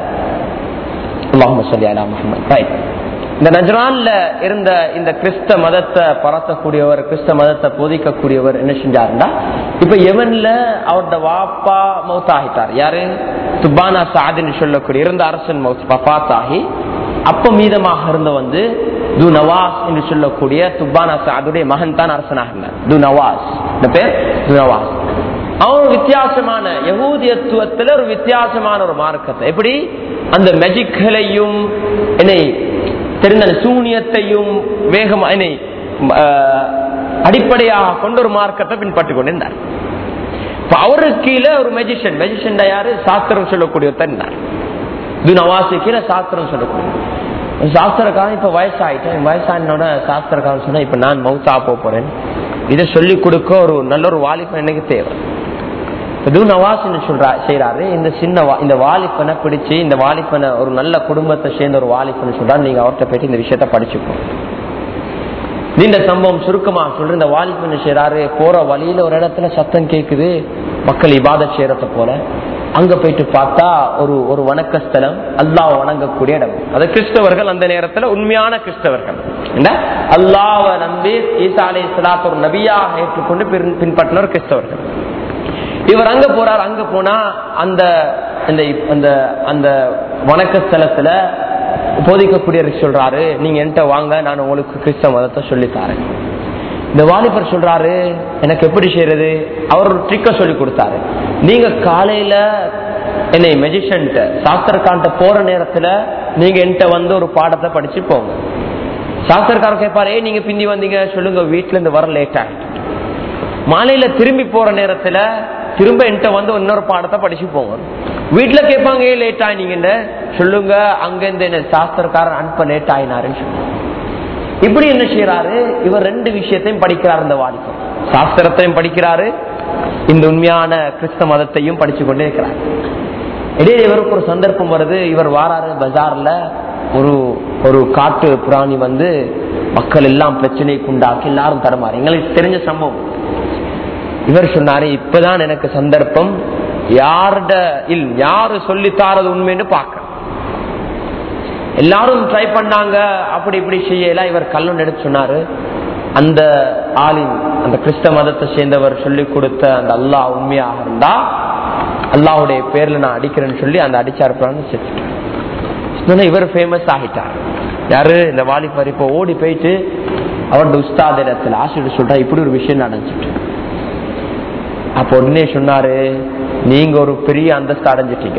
இந்த நஜரான்ல இருந்த இந்த கிறிஸ்த மதத்தை பரத்தக்கூடியவர் கிறிஸ்த மதத்தை போதிக்கக்கூடியவர் என்ன செஞ்சாருன்னா இப்ப எவன்ல அவரோட வாப்பா மௌத் ஆகிட்டார் யாரு துபானா சாதின்னு சொல்லக்கூடிய இருந்த அரசன் மௌத்தாகி அப்ப மீதமாக இருந்த வந்து து நவாஸ் என்று சொல்லக்கூடிய துபானா சாதுடைய மகன் தான் அரசனாக இருந்தார் து நவாஸ் இந்த பேர் து நவாஸ் அவன் வித்தியாசமான யகூதியத்துவத்துல ஒரு வித்தியாசமான ஒரு மார்க்கத்தை எப்படி அந்த மெஜிக்களையும் என்னை தெரிந்த சூனியத்தையும் வேகமா என்னை அடிப்படையாக கொண்ட ஒரு மார்க்கத்தை பின்பற்றி கொண்டிருந்தார் அவருக்கு கீழே ஒரு மெஜிஷியன் மெஜிஷியன் யாரு சாஸ்திரம் சொல்லக்கூடியவர் இருந்தார் இது நவாசி கீழே சாஸ்திரம் சொல்லக்கூடிய சாஸ்திரக்காரன் இப்ப வயசாயிட்டேன் வயசானோட சாஸ்திரக்காரன் சொன்னா இப்ப நான் மவுத்தா போறேன் இதை சொல்லி கொடுக்க ஒரு நல்ல ஒரு வாலிபன் எனக்கு தேவை இதுவும் நவாஸ் சொல்றா செய்யறாரு இந்த சின்ன இந்த வாலிப்பனை பிடிச்சு இந்த வாலிப்பனை ஒரு நல்ல குடும்பத்தை சேர்ந்த ஒரு வாலிப்பனை சொல்றாரு நீங்க அவர்கிட்ட போயிட்டு இந்த விஷயத்த படிச்சுக்கோ நீண்ட சம்பவம் சுருக்கமா சொல்ற இந்த வாலிபன் செய்யறாரு போற வழியில ஒரு இடத்துல சத்தம் கேக்குது மக்கள் இபாத செய்யறத போல அங்க போயிட்டு பார்த்தா ஒரு ஒரு வணக்க ஸ்தலம் அல்லாஹ் வணங்கக்கூடிய இடம் அது கிறிஸ்தவர்கள் அந்த நேரத்துல உண்மையான கிறிஸ்தவர்கள் அல்லாவ நம்பி ஈசா அலை சலாத் ஒரு நபியாக ஏற்றுக்கொண்டு பின்பற்றின கிறிஸ்தவர்கள் இவர் அங்க போறார் அங்க போனா அந்த அந்த அந்த வணக்க ஸ்தலத்துல போதிக்கக்கூடியவர் சொல்றாரு நீங்க என்கிட்ட வாங்க நான் உங்களுக்கு கிறிஸ்தவ மதத்தை சொல்லித்தாரேன் இந்த வாலிபர் சொல்றாரு எனக்கு எப்படி செய்யறது அவர் ஒரு ட்ரிக்க சொல்லி கொடுத்தாரு நீங்க காலையில என்னை மெஜிஷியன் சாஸ்திரக்கான்ட்ட போற நேரத்துல நீங்க என்கிட்ட வந்து ஒரு பாடத்தை படிச்சு போங்க சாஸ்திரக்காரர் கேட்பாரு நீங்க பிந்தி வந்தீங்க சொல்லுங்க வீட்டுல இருந்து வர லேட் ஆகிட்டு மாலையில திரும்பி போற நேரத்துல திரும்ப என்கிட்ட வந்து இன்னொரு பாடத்தை படிச்சு போங்க வீட்டுல கேட்பாங்க ஏன் லேட் ஆயினீங்க சொல்லுங்க அங்க இருந்து என்ன சாஸ்திரக்காரன் அனுப்ப லேட் ஆயினாருன்னு சொல்லுங்க இப்படி என்ன செய்யறாரு இவர் ரெண்டு விஷயத்தையும் படிக்கிறார் இந்த வாலிபம் சாஸ்திரத்தையும் படிக்கிறாரு இந்த உண்மையான கிறிஸ்த மதத்தையும் படிச்சு கொண்டே இருக்கிறார் இடையில இவருக்கு ஒரு சந்தர்ப்பம் வருது இவர் வாராரு பஜார்ல ஒரு ஒரு காட்டு பிராணி வந்து மக்கள் எல்லாம் பிரச்சனைக்கு உண்டாக்கி எல்லாரும் தருமாறு எங்களுக்கு தெரிஞ்ச சம்பவம் இவர் சொன்னாரு இப்பதான் எனக்கு சந்தர்ப்பம் யாருட இல் யாரு சொல்லி தாரது உண்மைன்னு பார்க்க எல்லாரும் ட்ரை பண்ணாங்க அப்படி இப்படி செய்யல இவர் கல்லூன் எடுத்து சொன்னாரு அந்த ஆளின் அந்த கிறிஸ்த மதத்தை சேர்ந்தவர் சொல்லி கொடுத்த அந்த அல்லாஹ் உண்மையாக இருந்தா அல்லாவுடைய பேர்ல நான் அடிக்கிறேன்னு சொல்லி அந்த அடிச்சாருப்பான்னு செத்துட்டார் இவர் ஃபேமஸ் ஆகிட்டார் யாரு இந்த வாலிபர் இப்ப ஓடி போயிட்டு அவரோட உஸ்தாத இடத்துல ஆசிரியர் சொல்றா இப்படி ஒரு விஷயம் நடந்துட்டு அப்ப உடனே சொன்னாரு நீங்க ஒரு பெரிய அந்தஸ்து அடைஞ்சிட்டீங்க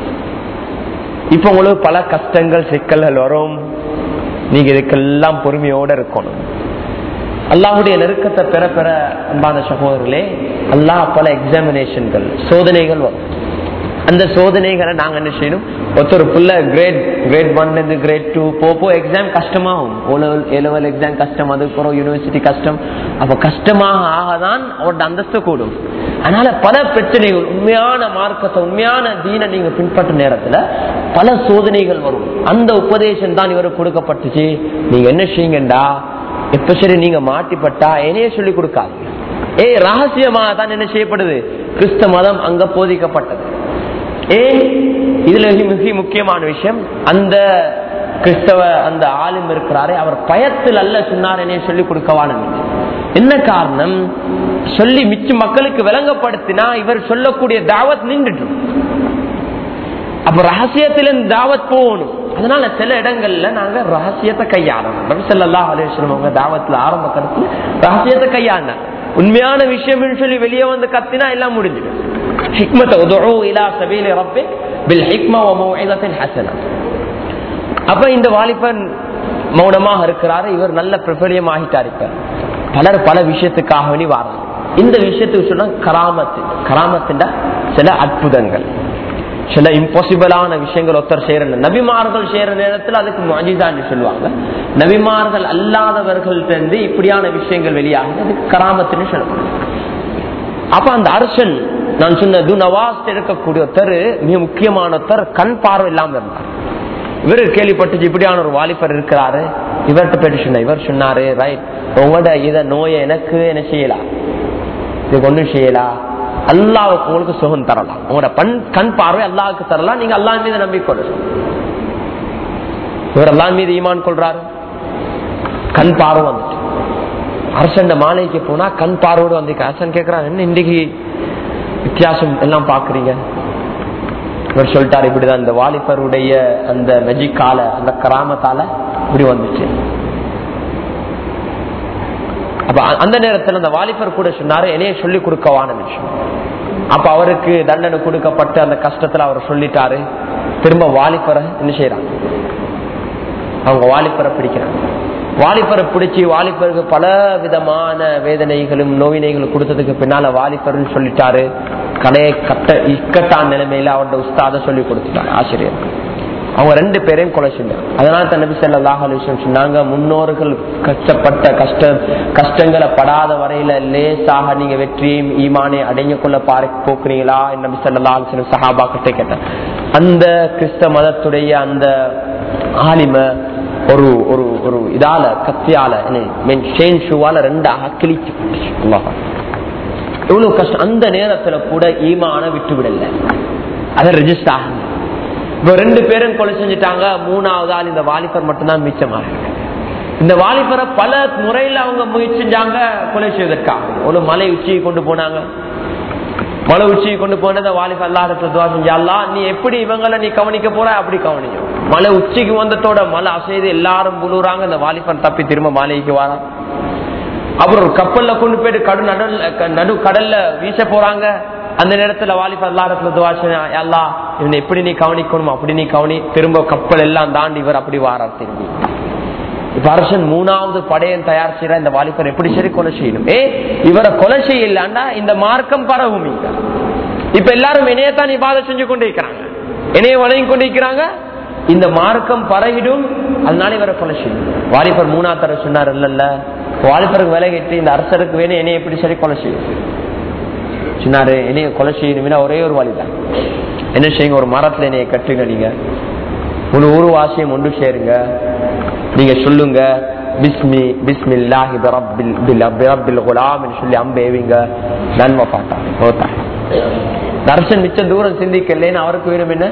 இப்ப உங்களுக்கு பல கஷ்டங்கள் சிக்கல்கள் வரும் நீங்க இதுக்கெல்லாம் பொறுமையோட இருக்கணும் அல்லாஹுடைய நெருக்கத்தை பெற பெற அன்பான சகோதரர்களே அல்லாஹ் பல எக்ஸாமினேஷன்கள் சோதனைகள் வரும் அந்த சோதனைகளை நாங்க என்ன செய்யணும் ஒருத்தர் புள்ள கிரேட் கிரேட் ஒன்ல இருந்து கிரேட் டூ போ எக்ஸாம் கஷ்டமாகும் O level A level exam கஷ்டம் அதுக்கப்புறம் யூனிவர்சிட்டி கஷ்டம் அப்ப கஷ்டமாக ஆகதான் அவரோட அந்தஸ்து கூடும் அதனால பல பிரச்சனைகள் உண்மையான மார்க்கத்தை உண்மையான தீனை நீங்க பின்பற்ற நேரத்துல பல சோதனைகள் வரும் அந்த உபதேசம் தான் இவருக்கு கொடுக்கப்பட்டுச்சு நீங்க என்ன செய்யுங்கண்டா எப்ப சரி நீங்க மாட்டிப்பட்டா என்னைய சொல்லி கொடுக்காதீங்க ஏ ரகசியமா தான் என்ன செய்யப்படுது கிறிஸ்த மதம் அங்க போதிக்கப்பட்டது ஏன் இதுல மிக முக்கியமான விஷயம் அந்த கிறிஸ்தவ அந்த ஆளும் இருக்கிறாரே அவர் பயத்தில் அல்ல சொன்னார் என்னைய சொல்லி கொடுக்கவான என்ன காரணம் சொல்லி மிச்ச மக்களுக்கு விளங்கப்படுத்தினா இவர் சொல்லக்கூடிய தாவத் நின்றுட்டு அப்ப ரகசியத்திலிருந்து தாவத் போகணும் அதனால சில இடங்கள்ல நாங்க ரகசியத்தை கையாளணும் ரவிசல்லா அலேஸ்வரம் அவங்க தாவத்துல ஆரம்ப கருத்துல ரகசியத்தை கையாடின உண்மையான விஷயம் சொல்லி வெளியே வந்து கத்தினா எல்லாம் முடிஞ்சிடும் ஹிக்மத்தை உதவு இலா சபீல ரப்பே பில் ஹிக்மா மௌஇதத்தின் ஹசனா அப்ப இந்த வாலிபன் மௌனமாக இருக்கிறாரு இவர் நல்ல பிரபலியம் ஆகிட்டார் இப்ப பலர் பல விஷயத்துக்காக வேண்டி வாராங்க இந்த விஷயத்துக்கு சொன்னா கராமத்து கராமத்துண்டா சில அற்புதங்கள் சில இம்பாசிபிளான விஷயங்கள் ஒருத்தர் செய்யற நபிமார்கள் செய்யற நேரத்தில் அதுக்கு மஜிதான்னு சொல்லுவாங்க நபிமார்கள் அல்லாதவர்கள்ட்ட இருந்து இப்படியான விஷயங்கள் வெளியாகுது அதுக்கு கராமத்துன்னு சொல்லப்படும் அப்ப அந்த அரசன் நான் சொன்ன துனவாஸ் இருக்கக்கூடிய ஒருத்தர் மிக முக்கியமான ஒருத்தர் கண் பார்வை இல்லாம இருந்தார் இவரு கேள்விப்பட்டு இப்படியான ஒரு வாலிபர் இருக்கிறாரு இவர்கிட்ட போயிட்டு சொன்ன இவர் சொன்னாரு ரைட் உங்களோட இத நோயை எனக்கு என்ன செய்யலாம் இதுக்கு ஒண்ணும் செய்யலாம் அல்லாவுக்கு உங்களுக்கு சுகம் தரலாம் உங்களோட பண் கண் பார்வை அல்லாவுக்கு தரலாம் நீங்க அல்லா மீது நம்பிக்கொள்ள இவர் அல்லா மீது ஈமான் கொள்றாரு கண் பார்வை வந்துட்டு அரசண்ட மாலைக்கு போனா கண் பார்வோடு வந்து அரசன் கேட்கிறான் என்ன இன்னைக்கு வித்தியாசம் எல்லாம் பாக்குறீங்க இவர் சொல்லிட்டாரு இப்படிதான் இந்த வாலிபருடைய அந்த மெஜிக்கால அந்த கிராமத்தால இப்படி வந்துச்சு அப்ப அந்த நேரத்தில் அந்த வாலிபர் கூட சொன்னாரு என்னைய சொல்லி கொடுக்கவான விஷயம் அப்ப அவருக்கு தண்டனை கொடுக்கப்பட்டு அந்த கஷ்டத்துல அவர் சொல்லிட்டாரு திரும்ப வாலிபரை என்ன செய்யறாங்க அவங்க வாலிபரை பிடிக்கிறாங்க வாலிபரை பிடிச்சி வாலிபருக்கு பல விதமான வேதனைகளும் நோவினைகளும் கொடுத்ததுக்கு பின்னால வாலிபர்னு சொல்லிட்டாரு கலையை கட்ட இக்கட்டான நிலைமையில அவரோட உஸ்தாத சொல்லி கொடுத்துட்டாரு ஆசிரியர் அவங்க ரெண்டு பேரையும் கொலை செஞ்சாங்க அதனால தான் நபி ஸல்லல்லாஹு அலைஹி வஸல்லம் சொன்னாங்க முன்னோர்கள் கஷ்டப்பட்ட கஷ்ட கஷ்டங்களை படாத வரையில லேசாக நீங்க வெற்றியும் ஈமானை அடைஞ்சு கொள்ள பாரு போக்குறீங்களா நபி ஸல்லல்லாஹு அலைஹி வஸல்லம் சஹாபா கிட்ட கேட்டாங்க அந்த கிறிஸ்த மதத்துடைய அந்த ஆலிம ஒரு ஒரு ஒரு இதால கத்தியால ஷூவால ரெண்டாக கிழிச்சு அல்லாஹ் எவ்வளவு கஷ்டம் அந்த நேரத்துல கூட ஈமான விட்டு விடல அதை ரெஜிஸ்டர் ஆகல இப்ப ரெண்டு பேரும் கொலை செஞ்சுட்டாங்க மூணாவது ஆள் இந்த வாலிபர் மட்டும்தான் மிச்சமாக இந்த வாலிபரை பல முறையில அவங்க முயற்சி செஞ்சாங்க கொலை செய்வதற்காக ஒரு மலை உச்சியை கொண்டு போனாங்க மலை உச்சியை கொண்டு போனத வாலிபர் அல்லாஹத்துல துவா செஞ்சா நீ எப்படி இவங்களை நீ கவனிக்க போற அப்படி கவனிக்கும் மலை உச்சிக்கு வந்ததோட மலை அசைது எல்லாரும் புழுறாங்க இந்த வாலிபன் தப்பி திரும்ப மாலைக்கு வரான் அப்புறம் ஒரு கப்பல்ல கொண்டு போயிட்டு கடு நடுல நடு கடல்ல வீச போறாங்க அந்த நேரத்துல வாலிபர் எல்லாரத்துல துவாசனா எல்லா இவனை எப்படி நீ கவனிக்கணும் அப்படி நீ கவனி திரும்ப கப்பல் எல்லாம் தாண்டி இவர் அப்படி வாரார் திரும்பி இப்ப அரசன் மூணாவது படையன் தயார் செய்யற இந்த வாலிபர் எப்படி சரி கொலை செய்யணும் ஏ இவரை கொலை செய்யலாண்டா இந்த மார்க்கம் பரவும் இங்க. இப்ப எல்லாரும் இணையத்தான் இபாத செஞ்சு கொண்டு இருக்கிறாங்க இணைய வளையும் கொண்டு இருக்கிறாங்க இந்த மார்க்கம் பரவிடும் அதனால இவரை கொலை செய்யும் வாலிபர் மூணாவது தர சொன்னார் இல்ல வாலிபருக்கு விலை கேட்டு இந்த அரசருக்கு வேணும் என்னைய எப்படி சரி கொலை செய்யும் சொன்னாரு என்னைய கொலை செய்யணும்னா ஒரே ஒரு வழிதான் என்ன செய்யுங்க ஒரு மரத்துல என்னைய கட்டுங்க நீங்க ஒரு ஒரு வாசியம் ஒன்று சேருங்க நீங்க சொல்லுங்க பிஸ்மி பிஸ்மில்லாஹி பிரப்பில் பில் பிரப்பில் குலாம் சொல்லி அம்பேவிங்க நன்மை பார்த்தாங்க ஓத்தாங்க தர்ஷன் மிச்ச தூரம் சிந்திக்கலன்னு அவருக்கு வேணும் என்ன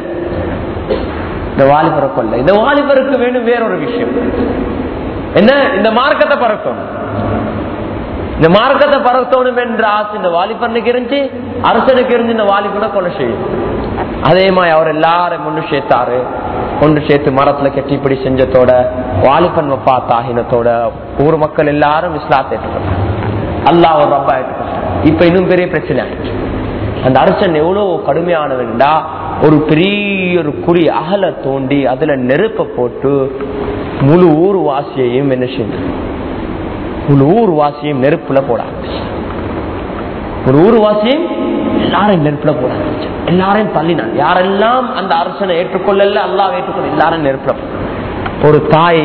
இந்த வாலிபரை கொல்ல இந்த வாலிபருக்கு வேணும் வேறொரு விஷயம் என்ன இந்த மார்க்கத்தை பறக்கணும் இந்த மார்க்கத்தை பறக்கணும் என்ற ஆசை இந்த வாலிபனுக்கு இருந்துச்சு அரசனுக்கு இருந்து இந்த வாலிபனை கொலை செய்யும் அதே மாதிரி அவர் எல்லாரும் ஒன்று சேர்த்தாரு ஒன்று சேர்த்து மரத்துல கட்டி இப்படி செஞ்சதோட வாலிபன் வப்பா தாகினத்தோட ஊர் மக்கள் எல்லாரும் இஸ்லாத்தை ஏற்றுக்கொண்டாங்க அல்லாஹ் ஒரு ரப்பா ஏற்றுக்கொண்டாங்க இப்ப இன்னும் பெரிய பிரச்சனை ஆயிடுச்சு அந்த அரசன் எவ்வளவு கடுமையானவன்டா ஒரு பெரிய ஒரு குறி அகல தோண்டி அதுல நெருப்ப போட்டு முழு ஊர் வாசியையும் என்ன செஞ்சான் முழு ஊர் வாசியும் நெருப்புல போட ஆரம்பிச்சு ஒரு ஊர் வாசியும் எல்லாரும் நெருப்புல போட ஆரம்பிச்சு எல்லாரையும் தள்ளினான் யாரெல்லாம் அந்த அரசனை ஏற்றுக்கொள்ளல அல்லாஹ் ஏற்றுக்கொள்ள எல்லாரும் நெருப்புல போட்டான். ஒரு தாய்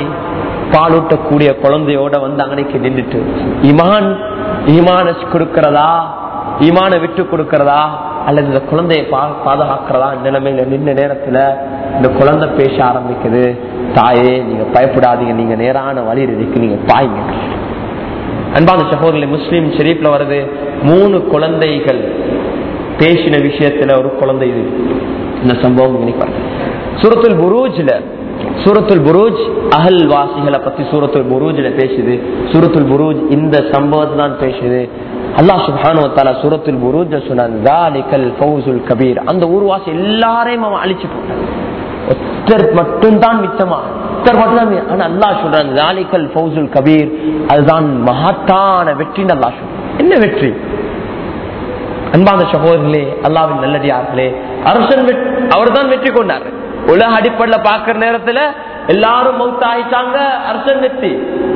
பாலூட்டக்கூடிய குழந்தையோட வந்து அங்கனைக்கு நின்றுட்டு இமான் ஈமான கொடுக்கிறதா ஈமான விட்டு கொடுக்கறதா அல்லது இந்த குழந்தையை பா- பாதுகாக்கிறதா நிலைமையில நின்ன நேரத்துல இந்த குழந்தை பேச ஆரம்பிக்குது தாயே நீங்க பயப்படாதீங்க நீங்க நேரான வழி இருக்கு நீங்க பாய்ங்க அன்பான சகோதரி முஸ்லீம் ஷெரீப்ல வருது மூணு குழந்தைகள் பேசின விஷயத்துல ஒரு குழந்தை இது இந்த சம்பவம் இன்னைக்கு வருது சூரத்துல் புரூஜ்ல சூரத்துல் புரூஜ் அகல் வாசிகளை பத்தி சூரத்துல் புரூஜ்ல பேசுது சூரத்துல் புரூஜ் இந்த சம்பவத்தை தான் பேசுது அல்லாஹ் சுப்ஹானு வ தஆலா சூரத்துல் புரூஜ் சொன்னான் "ذَلِكَ ஃபௌசுல் கபீர் அந்த ஊர்வாசி எல்லாரையும் அவன் அழிச்சு போட்டான் ஒருத்தர் மட்டும்தான் மிச்சமா ஒருத்தர் மட்டும்தான் மி- ஆனா அல்லாஹ் சொல்றான் "ذَلِكَ ஃபௌசுல் கபீர் அதுதான் மகத்தான வெற்றின்னு அல்லாஹ் சொல்றான் என்ன வெற்றி அன்பான சகோதரர்களே அல்லாவின் நல்லடியார்களே அரசன் அவர் தான் வெற்றி கொண்டார் உலக அடிப்படையில பாக்குற நேரத்துல எல்லாரும் மௌத்த ஆயிட்டாங்க அரசன் வெற்றி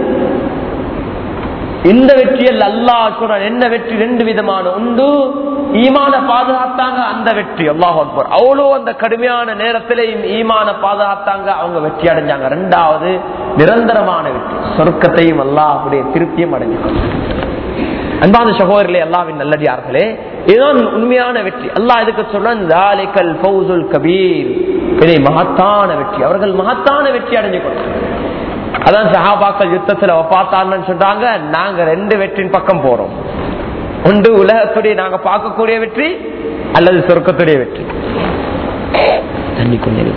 இந்த வெற்றியில் அல்லாஹ் சொல்றான் என்ன வெற்றி ரெண்டு விதமான உண்டு ஈமான பாதுகாத்தாங்க அந்த வெற்றி அல்லாஹ் அக்பர் அவ்வளோ அந்த கடுமையான நேரத்திலே ஈமான பாதுகாத்தாங்க அவங்க வெற்றி அடைஞ்சாங்க ரெண்டாவது நிரந்தரமான வெற்றி சொர்க்கத்தையும் அல்லாஹ் அப்படியே திருப்தியும் அடைஞ்சாங்க அன்பான சகோதரர்களே அல்லாவின் நல்லடியார்களே இதுதான் உண்மையான வெற்றி அல்லாஹ் இதுக்கு சொல்றான் "ذَلِكَ الْفَوْزُ الْكَبِيرُ." இதை மகத்தான வெற்றி அவர்கள் மகத்தான வெற்றி அடைஞ்சு கொண்டாங்க அதான் சஹாபாக்கள் யுத்தத்துல பார்த்தான்னு சொல்றாங்க நாங்க ரெண்டு வெற்றியின் பக்கம் போறோம் ஒன்று உலகத்துடைய நாங்க பார்க்கக்கூடிய வெற்றி அல்லது சொர்க்கத்துடைய வெற்றி தண்ணி கொஞ்சம்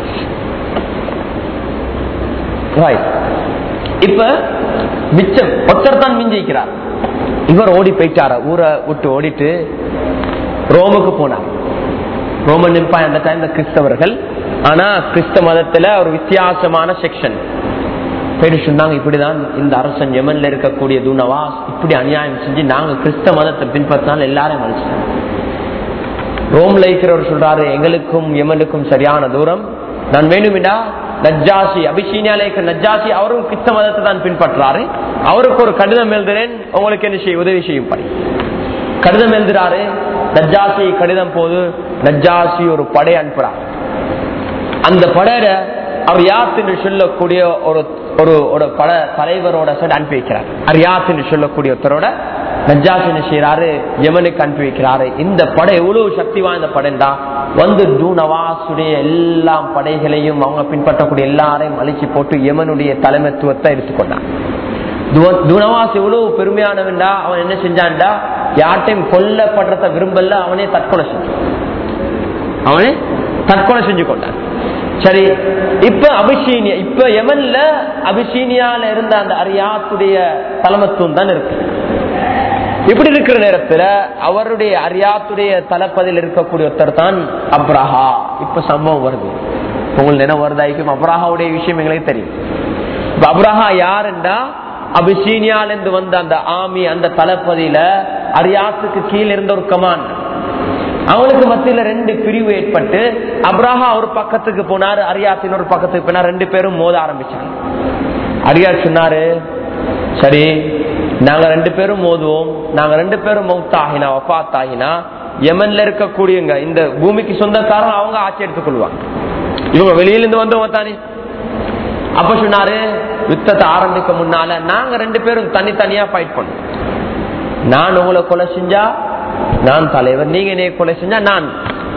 Right. இப்ப மிச்சம் ஒருத்தர் தான் மிஞ்சிக்கிறார் இவர் ஓடி போயிட்டார ஊரை விட்டு ஓடிட்டு ரோமுக்கு போனார் ரோமன் எம்பையர் அந்த டைம்ல கிறிஸ்தவர்கள் ஆனா கிறிஸ்தவ மதத்துல ஒரு வித்தியாசமான செக்ஷன் போயிட்டு சொன்னாங்க இப்படிதான் இந்த அரசன் யமன்ல இருக்கக்கூடிய தூணவாஸ் இப்படி அநியாயம் செஞ்சு நாங்க கிறிஸ்தவ மதத்தை பின்பற்றினாலும் எல்லாரையும் அழிச்சிட்டாங்க ரோம்ல இருக்கிறவர் சொல்றாரு எங்களுக்கும் யமனுக்கும் சரியான தூரம் நான் வேணுமிடா நஜ்ஜாசி அபிஷீனியால இருக்கிற நஜ்ஜாசி அவரும் கிறிஸ்த மதத்தை தான் பின்பற்றாரு அவருக்கு ஒரு கடிதம் எழுதுறேன் உங்களுக்கு என்ன செய்ய உதவி செய்யும் படி கடிதம் எழுதுறாரு நஜ்ஜாசி கடிதம் போது நஜ்ஜாசி ஒரு படை அனுப்புறார் அந்த படையில அவர் யாத் என்று சொல்லக்கூடிய ஒரு ஒரு ஒரு பட தலைவரோட சைடு அனுப்பி வைக்கிறார் அரியாத் என்று சொல்லக்கூடிய ஒருத்தரோட நஜ்ஜாஸ் என்ன செய்யறாரு யமனுக்கு அனுப்பி வைக்கிறாரு இந்த படை எவ்வளவு சக்தி வாய்ந்த படைண்டா வந்து தூணவாசுடைய எல்லா படைகளையும் அவங்க பின்பற்றக்கூடிய எல்லாரையும் அழிச்சு போட்டு யமனுடைய தலைமைத்துவத்தை எடுத்துக்கொண்டான் துவ- துணவாஸ் எவ்வளவு பெருமையானவன்டா அவன் என்ன செஞ்சான்டா யார்ட்டையும் கொல்லப்படுறத விரும்பல அவனே தற்கொலை செஞ்சான் அவனே தற்கொலை செஞ்சு கொண்டான் சரி இப்ப அபிஷீனியா இப்ப எமன்ல அபிஷீனியால இருந்த அந்த அரியாத்துடைய தலைமத்துவம் தான் இருக்கு இப்படி இருக்கிற நேரத்துல அவருடைய அரியாத்துடைய தலப்பதில் இருக்கக்கூடிய ஒருத்தர் தான் அப்ரஹா இப்ப சம்பவம் வருது உங்களுக்கு என்ன வருதாய்க்கும் அப்ரஹாவுடைய விஷயம் எங்களுக்கு தெரியும் இப்ப அப்ரஹா யாருண்டா அபிஷீனியால இருந்து வந்த அந்த ஆமி அந்த தளபதியில அரியாத்துக்கு கீழே இருந்த ஒரு கமாண்ட் அவனுக்கு மத்தியில ரெண்டு பிரிவு ஏற்பட்டு அப்ராஹா ஒரு பக்கத்துக்கு போனாரு அரியாத்தின் ஒரு பக்கத்துக்கு போனார் ரெண்டு பேரும் மோத ஆரம்பிச்சாங்க அரியாத் சொன்னாரு சரி நாங்க ரெண்டு பேரும் மோதுவோம் நாங்க ரெண்டு பேரும் மௌத்தாகினா வஃத்தாகினா யமன்ல இருக்கக்கூடியங்க இந்த பூமிக்கு சொந்தக்காரன் அவங்க ஆட்சி எடுத்துக் கொள்வாங்க இவங்க வெளியிலிருந்து வந்தவங்க தானே அப்ப சொன்னாரு யுத்தத்தை ஆரம்பிக்க முன்னால நாங்க ரெண்டு பேரும் தனித்தனியா ஃபைட் பண்ணோம் நான் உங்களை கொலை செஞ்சா நான் தலைவர் நீங்க என்னைய கொலை செஞ்சா நான்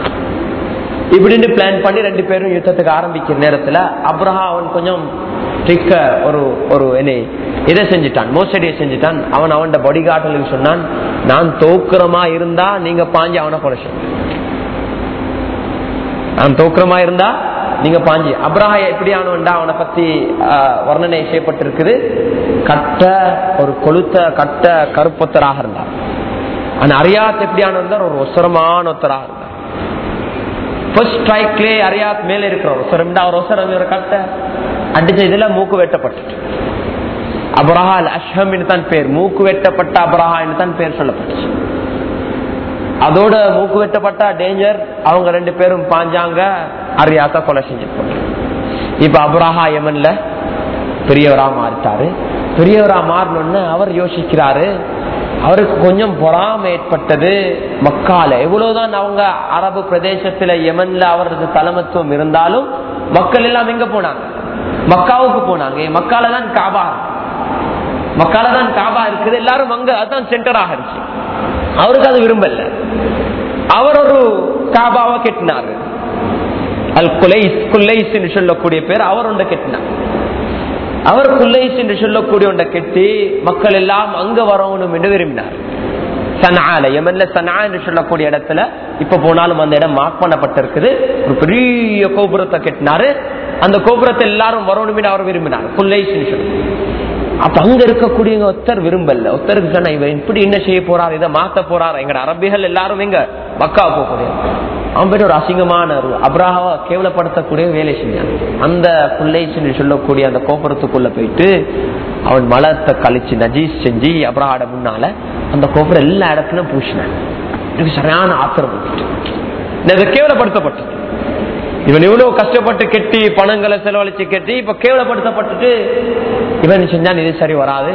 இப்படின்னு பிளான் பண்ணி ரெண்டு பேரும் யுத்தத்துக்கு ஆரம்பிக்கிற நேரத்துல அப்ரஹா அவன் கொஞ்சம் ட்ரிக்க ஒரு ஒரு என்ன இதை செஞ்சுட்டான் மோசடியை செஞ்சுட்டான் அவன் அவன் பாடி கார்டுகளுக்கு சொன்னான் நான் தோக்குறமா இருந்தா நீங்க பாஞ்சு அவனை கொலை செய்யுங்க நான் தோக்குறமா இருந்தா நீங்க பாஞ்சி அப்ரஹா எப்படியானவன்டா அவனை பத்தி ஆஹ், வர்ணனை செய்யப்பட்டிருக்குது கட்ட ஒரு கொளுத்த கட்ட கருப்பொத்தராக இருந்தார் ஆனா அரியாத் எப்படியான இருந்தார் ஒரு ஒசரமான ஒத்தராக இருந்தார் ஃபர்ஸ்ட் ஸ்ட்ரைக்லே அரியாத் மேல இருக்கிற ஒசரம் அவர் ஒசரம் இவரை கட்ட அடிச்ச இதுல மூக்கு வெட்டப்பட்டுட்டு அப்ரஹா அல் அஷ்ஹம் தான் பேர் மூக்கு வெட்டப்பட்ட அப்ரஹா தான் பேர் சொல்லப்பட்டுச்சு அதோட மூக்கு வெட்டப்பட்டா டேஞ்சர் அவங்க ரெண்டு பேரும் பாஞ்சாங்க அரியாத்த கொலை செஞ்சுட்டு இப்ப அப்ராஹா யமன்ல பெரியவரா மாறிட்டாரு பெரியவரா மாறணும்னு அவர் யோசிக்கிறாரு அவருக்கு கொஞ்சம் பொறாமை ஏற்பட்டது மக்கால எவ்வளவுதான் அவங்க அரபு பிரதேசத்துல யமன்ல அவரது தலைமத்துவம் இருந்தாலும் மக்கள் எல்லாம் எங்க போனாங்க மக்காவுக்கு போனாங்க மக்கால தான் காபா இருக்கு. மக்கால தான் காபா இருக்குது எல்லாரும் அங்க அதான் சென்டராக இருந்துச்சு அவருக்கு அது விரும்பல அவர் ஒரு காபாவை கெட்டினாரு அல் குலைஸ் குல்லைஸ் என்று சொல்லக்கூடிய பேர் அவர் ஒன்றை கெட்டினார் அவர் குல்லைஸ் என்று சொல்லக்கூடிய ஒன்றை கெட்டி மக்கள் எல்லாம் அங்க வரணும் என்று விரும்பினார் சனால யமன்ல சனா என்று சொல்லக்கூடிய இடத்துல இப்ப போனாலும் அந்த இடம் மார்க் பண்ணப்பட்டிருக்குது ஒரு பெரிய கோபுரத்தை கெட்டினாரு அந்த கோபுரத்தை எல்லாரும் வரணும்னு அவர் விரும்பினார் குல்லைஸ் சொல்லி அப்ப அங்க இருக்கக்கூடியவங்க ஒருத்தர் விரும்பல ஒருத்தருக்கு சொன்ன இவர் இப்படி என்ன செய்ய போறார் இதை மாத்த போறார் எங்க அரபிகள் எல்லாரும் எங்க மக்கா போகக்கூடிய அவன் போயிட்டு ஒரு அசிங்கமான ஒரு அப்ராஹாவை கேவலப்படுத்தக்கூடிய வேலை செஞ்சான் அந்த புல்லைச்சுன்னு சொல்லக்கூடிய அந்த கோபுரத்துக்குள்ள போயிட்டு அவன் மலத்தை கழிச்சு நஜீஸ் செஞ்சு அப்ராஹாட முன்னால அந்த கோபுரம் எல்லா இடத்துலயும் பூசினான் எனக்கு சரியான ஆத்திரம் வந்துட்டு கேவலப்படுத்தப்பட்டது இவன் இவ்வளவு கஷ்டப்பட்டு கெட்டி பணங்களை செலவழிச்சு கெட்டி இப்ப கேவலப்படுத்தப்பட்டுட்டு இவன் செஞ்சான் இது சரி வராது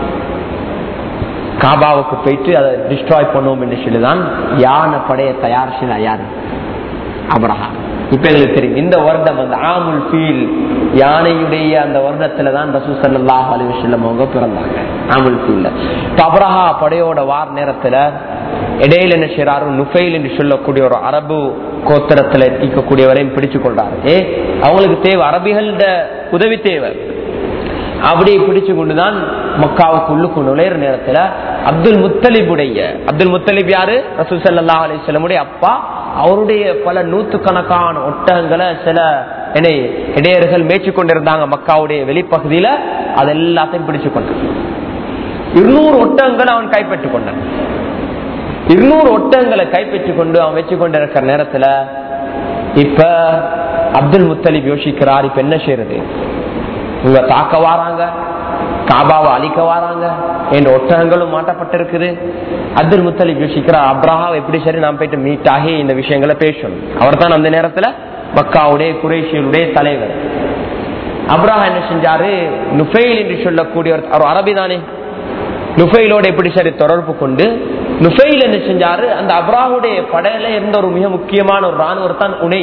காபாவுக்கு போயிட்டு அதை டிஸ்ட்ராய் பண்ணுவோம் என்று சொல்லிதான் யானை படைய தயார் செய்த யாரு அபரஹா இப்ப எங்களுக்கு தெரியும் இந்த வருடம் அந்த ஆமுல் ஃபீல் யானையுடைய அந்த வருடத்துல தான் ரசூ சல்லாஹ் அலி வசல்லம் அவங்க பிறந்தாங்க ஆமுல் ஃபீல்ல இப்ப அபரஹா படையோட வார் நேரத்துல இடையில என்ன செய்யறாரு நுஃபைல் என்று சொல்லக்கூடிய ஒரு அரபு கோத்திரத்துல இருக்கக்கூடியவரையும் பிடிச்சு கொள்றாரு ஏ அவங்களுக்கு தேவை அரபிகளோட உதவி தேவை அப்படி பிடிச்சு கொண்டுதான் மக்காவுக்கு உள்ளுக்கு நுழையிற நேரத்துல அப்துல் முத்தலிபுடைய அப்துல் முத்தலிப் யாரு ரசூசல்லா அலிஸ்லமுடைய அப்பா அவருடைய பல நூத்துக்கணக்கான ஒட்டகங்களை சில என்னை இடையர்கள் மேய்ச்சி கொண்டிருந்தாங்க மக்காவுடைய வெளிப்பகுதியில அது எல்லாத்தையும் பிடிச்சு கொண்டான் இருநூறு ஒட்டகங்களை அவன் கைப்பற்றிக் கொண்டான் இருநூறு ஒட்டகங்களை கைப்பற்றிக் கொண்டு அவன் வச்சு கொண்டிருக்கிற நேரத்துல இப்ப அப்துல் முத்தலிப் யோசிக்கிறார் இப்ப என்ன செய்யறது இவங்க தாக்க வாராங்க காபாவை அழிக்க வாராங்க என்ற ஒட்டகங்களும் மாட்டப்பட்டிருக்குது அப்துல் முத்தலிப் யோசிக்கிறார் அப்ராஹா எப்படி சரி நாம் போயிட்டு மீட் ஆகி இந்த விஷயங்களை பேசணும் அவர் தான் அந்த நேரத்துல மக்காவுடைய குரேஷியருடைய தலைவர் அப்ராஹா என்ன செஞ்சாரு நுஃபைல் என்று சொல்லக்கூடிய ஒரு அரபி தானே நுஃபைலோட எப்படி சரி தொடர்பு கொண்டு நுஃபைல் என்ன செஞ்சாரு அந்த அப்ராஹுடைய படையில இருந்த ஒரு மிக முக்கியமான ஒரு ராணுவர் தான் உனை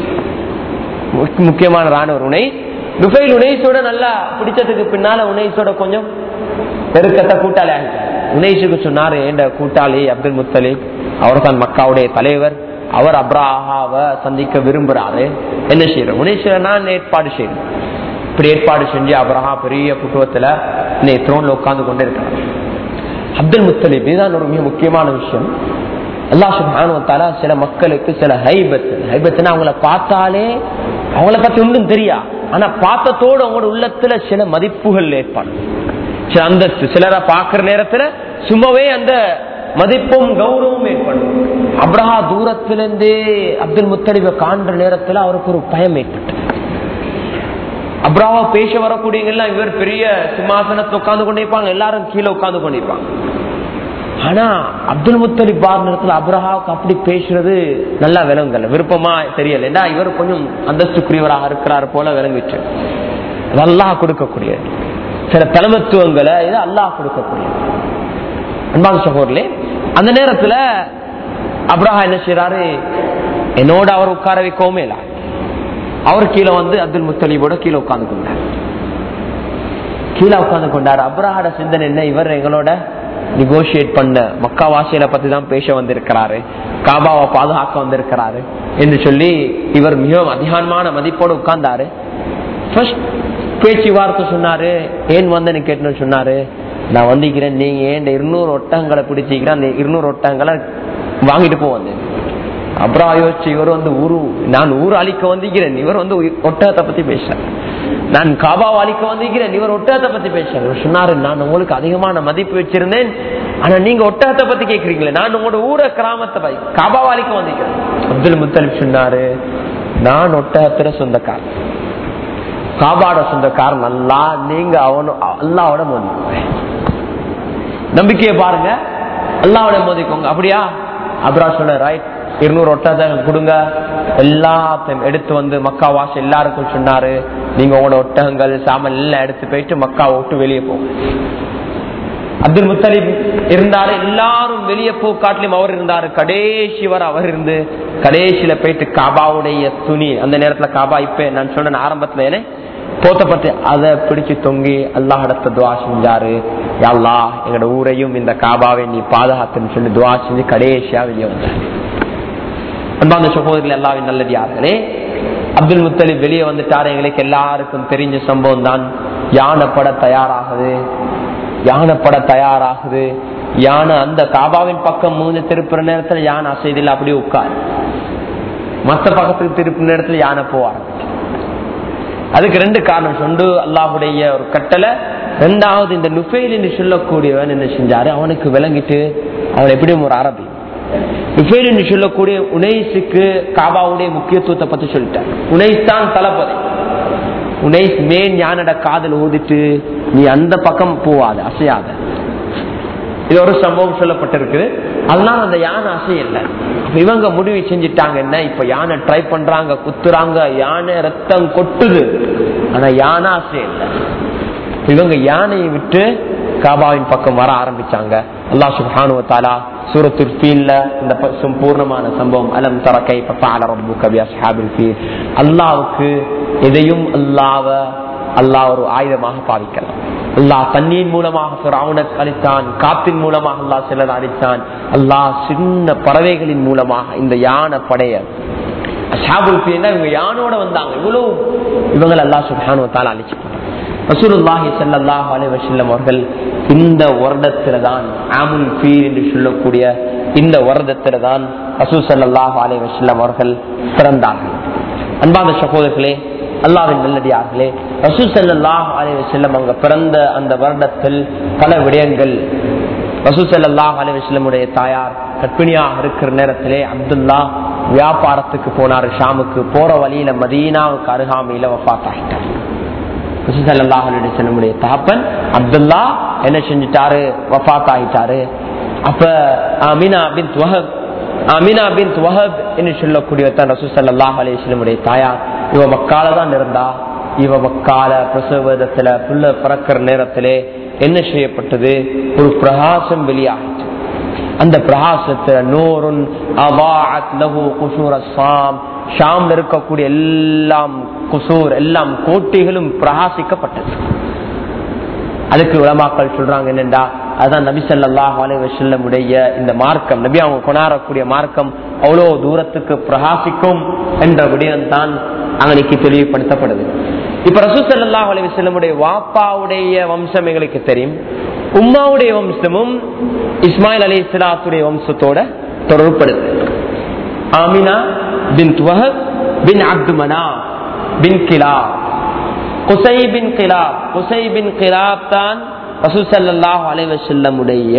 முக்கியமான ராணுவர் உனை நுஃபைல் உனேஸோட நல்லா பிடிச்சதுக்கு பின்னால உனேஸோட கொஞ்சம் நெருக்கத்தை கூட்டாளி ஆகிட்டார் உனேஷுக்கு சொன்னாரு ஏண்ட கூட்டாளி அப்துல் முத்தலிப் அவர் தான் மக்காவுடைய தலைவர் அவர் அப்ராஹாவை சந்திக்க விரும்புறாரு என்ன செய்யறோம் உனேஷ நான் ஏற்பாடு செய்யணும் இப்படி ஏற்பாடு செஞ்சு அப்ரஹா பெரிய புத்துவத்துல இன்னைக்கு த்ரோன்ல உட்கார்ந்து கொண்டு இருக்கிறார் அப்துல் முத்தலிப் இதுதான் ஒரு மிக முக்கியமான விஷயம் அல்லா சுபானுவத்தால சில மக்களுக்கு சில ஹைபத் ஹைபத்னா அவங்கள பார்த்தாலே அவங்கள பத்தி ஒன்றும் தெரியா ஆனா பார்த்தத்தோடு அவங்களோட உள்ளத்துல சில மதிப்புகள் ஏற்பாடு சில அந்தஸ்து சிலரை பார்க்கிற நேரத்துல சும்மாவே அந்த மதிப்பும் கௌரவம் ஏற்படும் அப்ரஹா தூரத்திலிருந்தே அப்துல் முத்தலிப காண்ற நேரத்துல அவருக்கு ஒரு பயம் ஏற்பட்டது அப்ராவா பேச வரக்கூடியவங்க எல்லாம் இவர் பெரிய சிம்மாசனத்தை உட்கார்ந்து கொண்டிருப்பாங்க எல்லாரும் கீழே உட்கார்ந்து கொண்டிருப்பாங்க ஆனா அப்துல் முத்தலிப் பார் நேரத்தில் அப்ரஹாவுக்கு அப்படி பேசுறது நல்லா விளங்கல விருப்பமா தெரியல ஏன்னா இவர் கொஞ்சம் அந்தஸ்துக்குரியவராக இருக்கிறார் போல விளங்கிச்சு அது அல்லாஹ் கொடுக்கக்கூடிய சில தலைமத்துவங்களை இது அல்லாஹ் கொடுக்கக்கூடிய அன்பாங்க சகோதரே அந்த நேரத்துல அப்ரஹா என்ன செய்யறாரு என்னோட அவர் உட்கார வைக்கவுமே இல்லை அவர் கீழே வந்து அப்துல் முத்தலீபோட கீழே உட்கார்ந்து கொண்டார் கீழே உட்கார்ந்து கொண்டார் அப்ரஹாட சிந்தனை என்ன இவர் எங்களோட நெகோசியேட் பண்ண மக்கா வாசியில பத்தி தான் பேச வந்திருக்கிறாரு காபாவை பாதுகாக்க வந்திருக்கிறாரு என்று சொல்லி இவர் மிகவும் அதிகமான மதிப்போடு உட்கார்ந்தாரு பேச்சு வார்த்தை சொன்னாரு ஏன் வந்து கேட்டேன்னு சொன்னாரு நான் வந்திக்கிறேன் நீங்க ஏன் இருநூறு ஒட்டகங்களை பிடிச்சிக்கிறேன் அந்த இருநூறு ஒட்டகங்களை வாங்கிட்டு போ வந்தேன் அப்புறம் யோசிச்சு இவர் வந்து ஊரு நான் ஊர் அழிக்க வந்திருக்கிறேன் இவர் வந்து ஒட்டகத்தை பத்தி பேசுறேன் நான் காபாவை அழிக்க வந்திருக்கிறேன் இவர் ஒட்டகத்தை பத்தி பேசுறேன் இவர் சொன்னாரு நான் உங்களுக்கு அதிகமான மதிப்பு வச்சிருந்தேன் ஆனா நீங்க ஒட்டகத்தை பத்தி கேக்குறீங்களே நான் உங்களோட ஊர கிராமத்தை பத்தி காபாவை அழிக்க வந்திருக்கிறேன் அப்துல் முத்தலிப் சொன்னாரு நான் ஒட்டகத்துல சொந்தக்காரன் காபாட சொந்தக்காரன் நல்லா நீங்க அவனும் அல்லாவோட மோதிக்கோங்க நம்பிக்கையை பாருங்க அல்லாவோட மோதிக்கோங்க அப்படியா அப்ரா சொன்ன ரைட் இருநூறு ஒட்டத்தை கொடுங்க எல்லாத்தையும் எடுத்து வந்து மக்கா வாச எல்லாருக்கும் சொன்னாரு நீங்க உங்களோட ஒட்டகங்கள் சாமல் எல்லாம் எடுத்து போயிட்டு மக்கா விட்டு வெளியே போங்க அப்துல் முத்தலிப் இருந்தாரு எல்லாரும் வெளியே போ காட்டிலும் அவர் இருந்தாரு கடைசி வர அவர் இருந்து கடைசியில போயிட்டு காபாவுடைய துணி அந்த நேரத்துல காபா இப்ப நான் சொன்ன ஆரம்பத்துல போத்தப்பட்டு அதை பிடிச்சு தொங்கி அல்லாஹ் இடத்த துவா செஞ்சாரு அல்லா எங்களோட ஊரையும் இந்த காபாவை நீ பாதுகாத்துன்னு சொல்லி துவா செஞ்சு கடைசியா வெளியே வந்தாரு அன்பாந்த சகோதரில் எல்லாவின் நல்லடியார்களே அப்துல் முத்தலிப் வெளியே வந்துட்டாரு எங்களுக்கு எல்லாருக்கும் தெரிஞ்ச சம்பவம் தான் யானைப்பட தயாராகுது யானைப்பட தயாராகுது யானை அந்த காபாவின் பக்கம் மூணு திருப்புற நேரத்துல யானை அசைதில் அப்படியே உட்காரு மத்த பக்கத்துக்கு திருப்புற நேரத்துல யானை போக ஆரம்பிச்சு அதுக்கு ரெண்டு காரணம் சொண்டு அல்லாஹுடைய ஒரு கட்டளை ரெண்டாவது இந்த நுஃபைல் என்று சொல்லக்கூடியவன் என்ன செஞ்சாரு அவனுக்கு விளங்கிட்டு அவன் எப்படியும் ஒரு அரபி நுஃபைல் என்று சொல்லக்கூடிய உனைஸுக்கு காபாவுடைய முக்கியத்துவத்தை பத்தி சொல்லிட்டார் உனைஸ் தான் தளபதி உனைஸ் மேன் ஞானட காதல் ஊதிட்டு நீ அந்த பக்கம் போவாத அசையாத இது ஒரு சம்பவம் சொல்லப்பட்டிருக்கு அதனால அந்த யானை அசையல இவங்க முடிவு செஞ்சுட்டாங்க என்ன இப்ப யானை ட்ரை பண்றாங்க குத்துறாங்க யானை ரத்தம் கொட்டுது ஆனா யானை அசையல இவங்க யானையை விட்டு காபாவின் பக்கம் வர ஆரம்பிச்சாங்க அல்லா சுபானுவத்தாலா சூரத்துல் ஃபீல்ல இந்த சம்பூர்ணமான சம்பவம் அலம் தரக்கை பத்தால ரப்பு கபி அஸ்ஹாபில் ஃபீல் அல்லாவுக்கு எதையும் அல்லாவ அல்லாஹ் ஒரு ஆயுதமாக பாவிக்கலாம் அல்லாஹ் தண்ணீர் மூலமாக பிராவுன அளித்தான் காத்தின் மூலமாக அல்லாஹ் சிலர் அளித்தான் அல்லாஹ் சின்ன பறவைகளின் மூலமாக இந்த யானை படைய அஷாபுல் இவங்க யானோட வந்தாங்க இவ்வளவு இவங்களை அல்லாஹ் சுபானுவத்தால் அழிச்சு ரசூலுல்லாஹி ஸல்லல்லாஹு அலைஹி வஸல்லம் அவர்கள் இந்த வருடத்துல தான் ஆமுல் ஃபீல் என்று சொல்லக்கூடிய இந்த வருடத்துல தான் ரசூல் ஸல்லல்லாஹு அலைஹி வஸல்லம் அவர்கள் பிறந்தார்கள் அன்பான சகோதரர்களே அல்லாவின் நல்லடியார்களே ரசூல் ஸல்லல்லாஹு அலைஹி வஸல்லம் அவங்க பிறந்த அந்த வருடத்தில் பல விடயங்கள் ரசூல் ஸல்லல்லாஹு அலைஹி வஸல்லமுடைய தாயார் கற்பிணியாக இருக்கிற நேரத்திலே அப்துல்லா வியாபாரத்துக்கு போனார் ஷாமுக்கு போற வழியில மதீனாவுக்கு அருகாமையில வஃபாத் ஆகிட்டார் நம்முடைய தகப்பன் அப்துல்லா என்ன செஞ்சுட்டாரு வஃத் ஆகிட்டாரு அப்ப அமினா பின் வஹப் அமினா பின் வஹப் என்று சொல்லக்கூடிய ரசூசல்லாஹ் அலிஸ்லமுடைய தாயார் இவ மக்கால தான் இருந்தா இவ மக்கால பிரசவதத்துல புள்ள பிறக்கிற நேரத்திலே என்ன செய்யப்பட்டது ஒரு பிரகாசம் வெளியாகிட்டு அந்த பிரகாசத்துல நூறுன் அவாஅத் லஹு குஷூர சாம் ஷாம்ல இருக்கக்கூடிய எல்லாம் குசூர் எல்லாம் கோட்டைகளும் பிரகாசிக்கப்பட்டது அதுக்கு உலமாக்கள் சொல்றாங்க என்னண்டா அதான் நபி சல்லாஹ் அலைவசல்லமுடைய இந்த மார்க்கம் நபி அவங்க கொண்டாடக்கூடிய மார்க்கம் அவ்வளவு தூரத்துக்கு பிரகாசிக்கும் என்ற விடயம் தான் அங்கனைக்கு தெளிவுபடுத்தப்படுது இப்ப ரசூ சல்லாஹ் அலைவசல்லமுடைய வாப்பாவுடைய வம்சம் எங்களுக்கு தெரியும் உம்மாவுடைய வம்சமும் இஸ்மாயில் அலி இஸ்லாத்துடைய வம்சத்தோட தொடர்புப்படுது ஆமினா பின் துவஹப் பின் அப்து மனா பின் கிலா குசை பின் கிலாப் குசை பின் கிலாப் தான் ரசூசல்லாஹ் அலைவசல்லமுடைய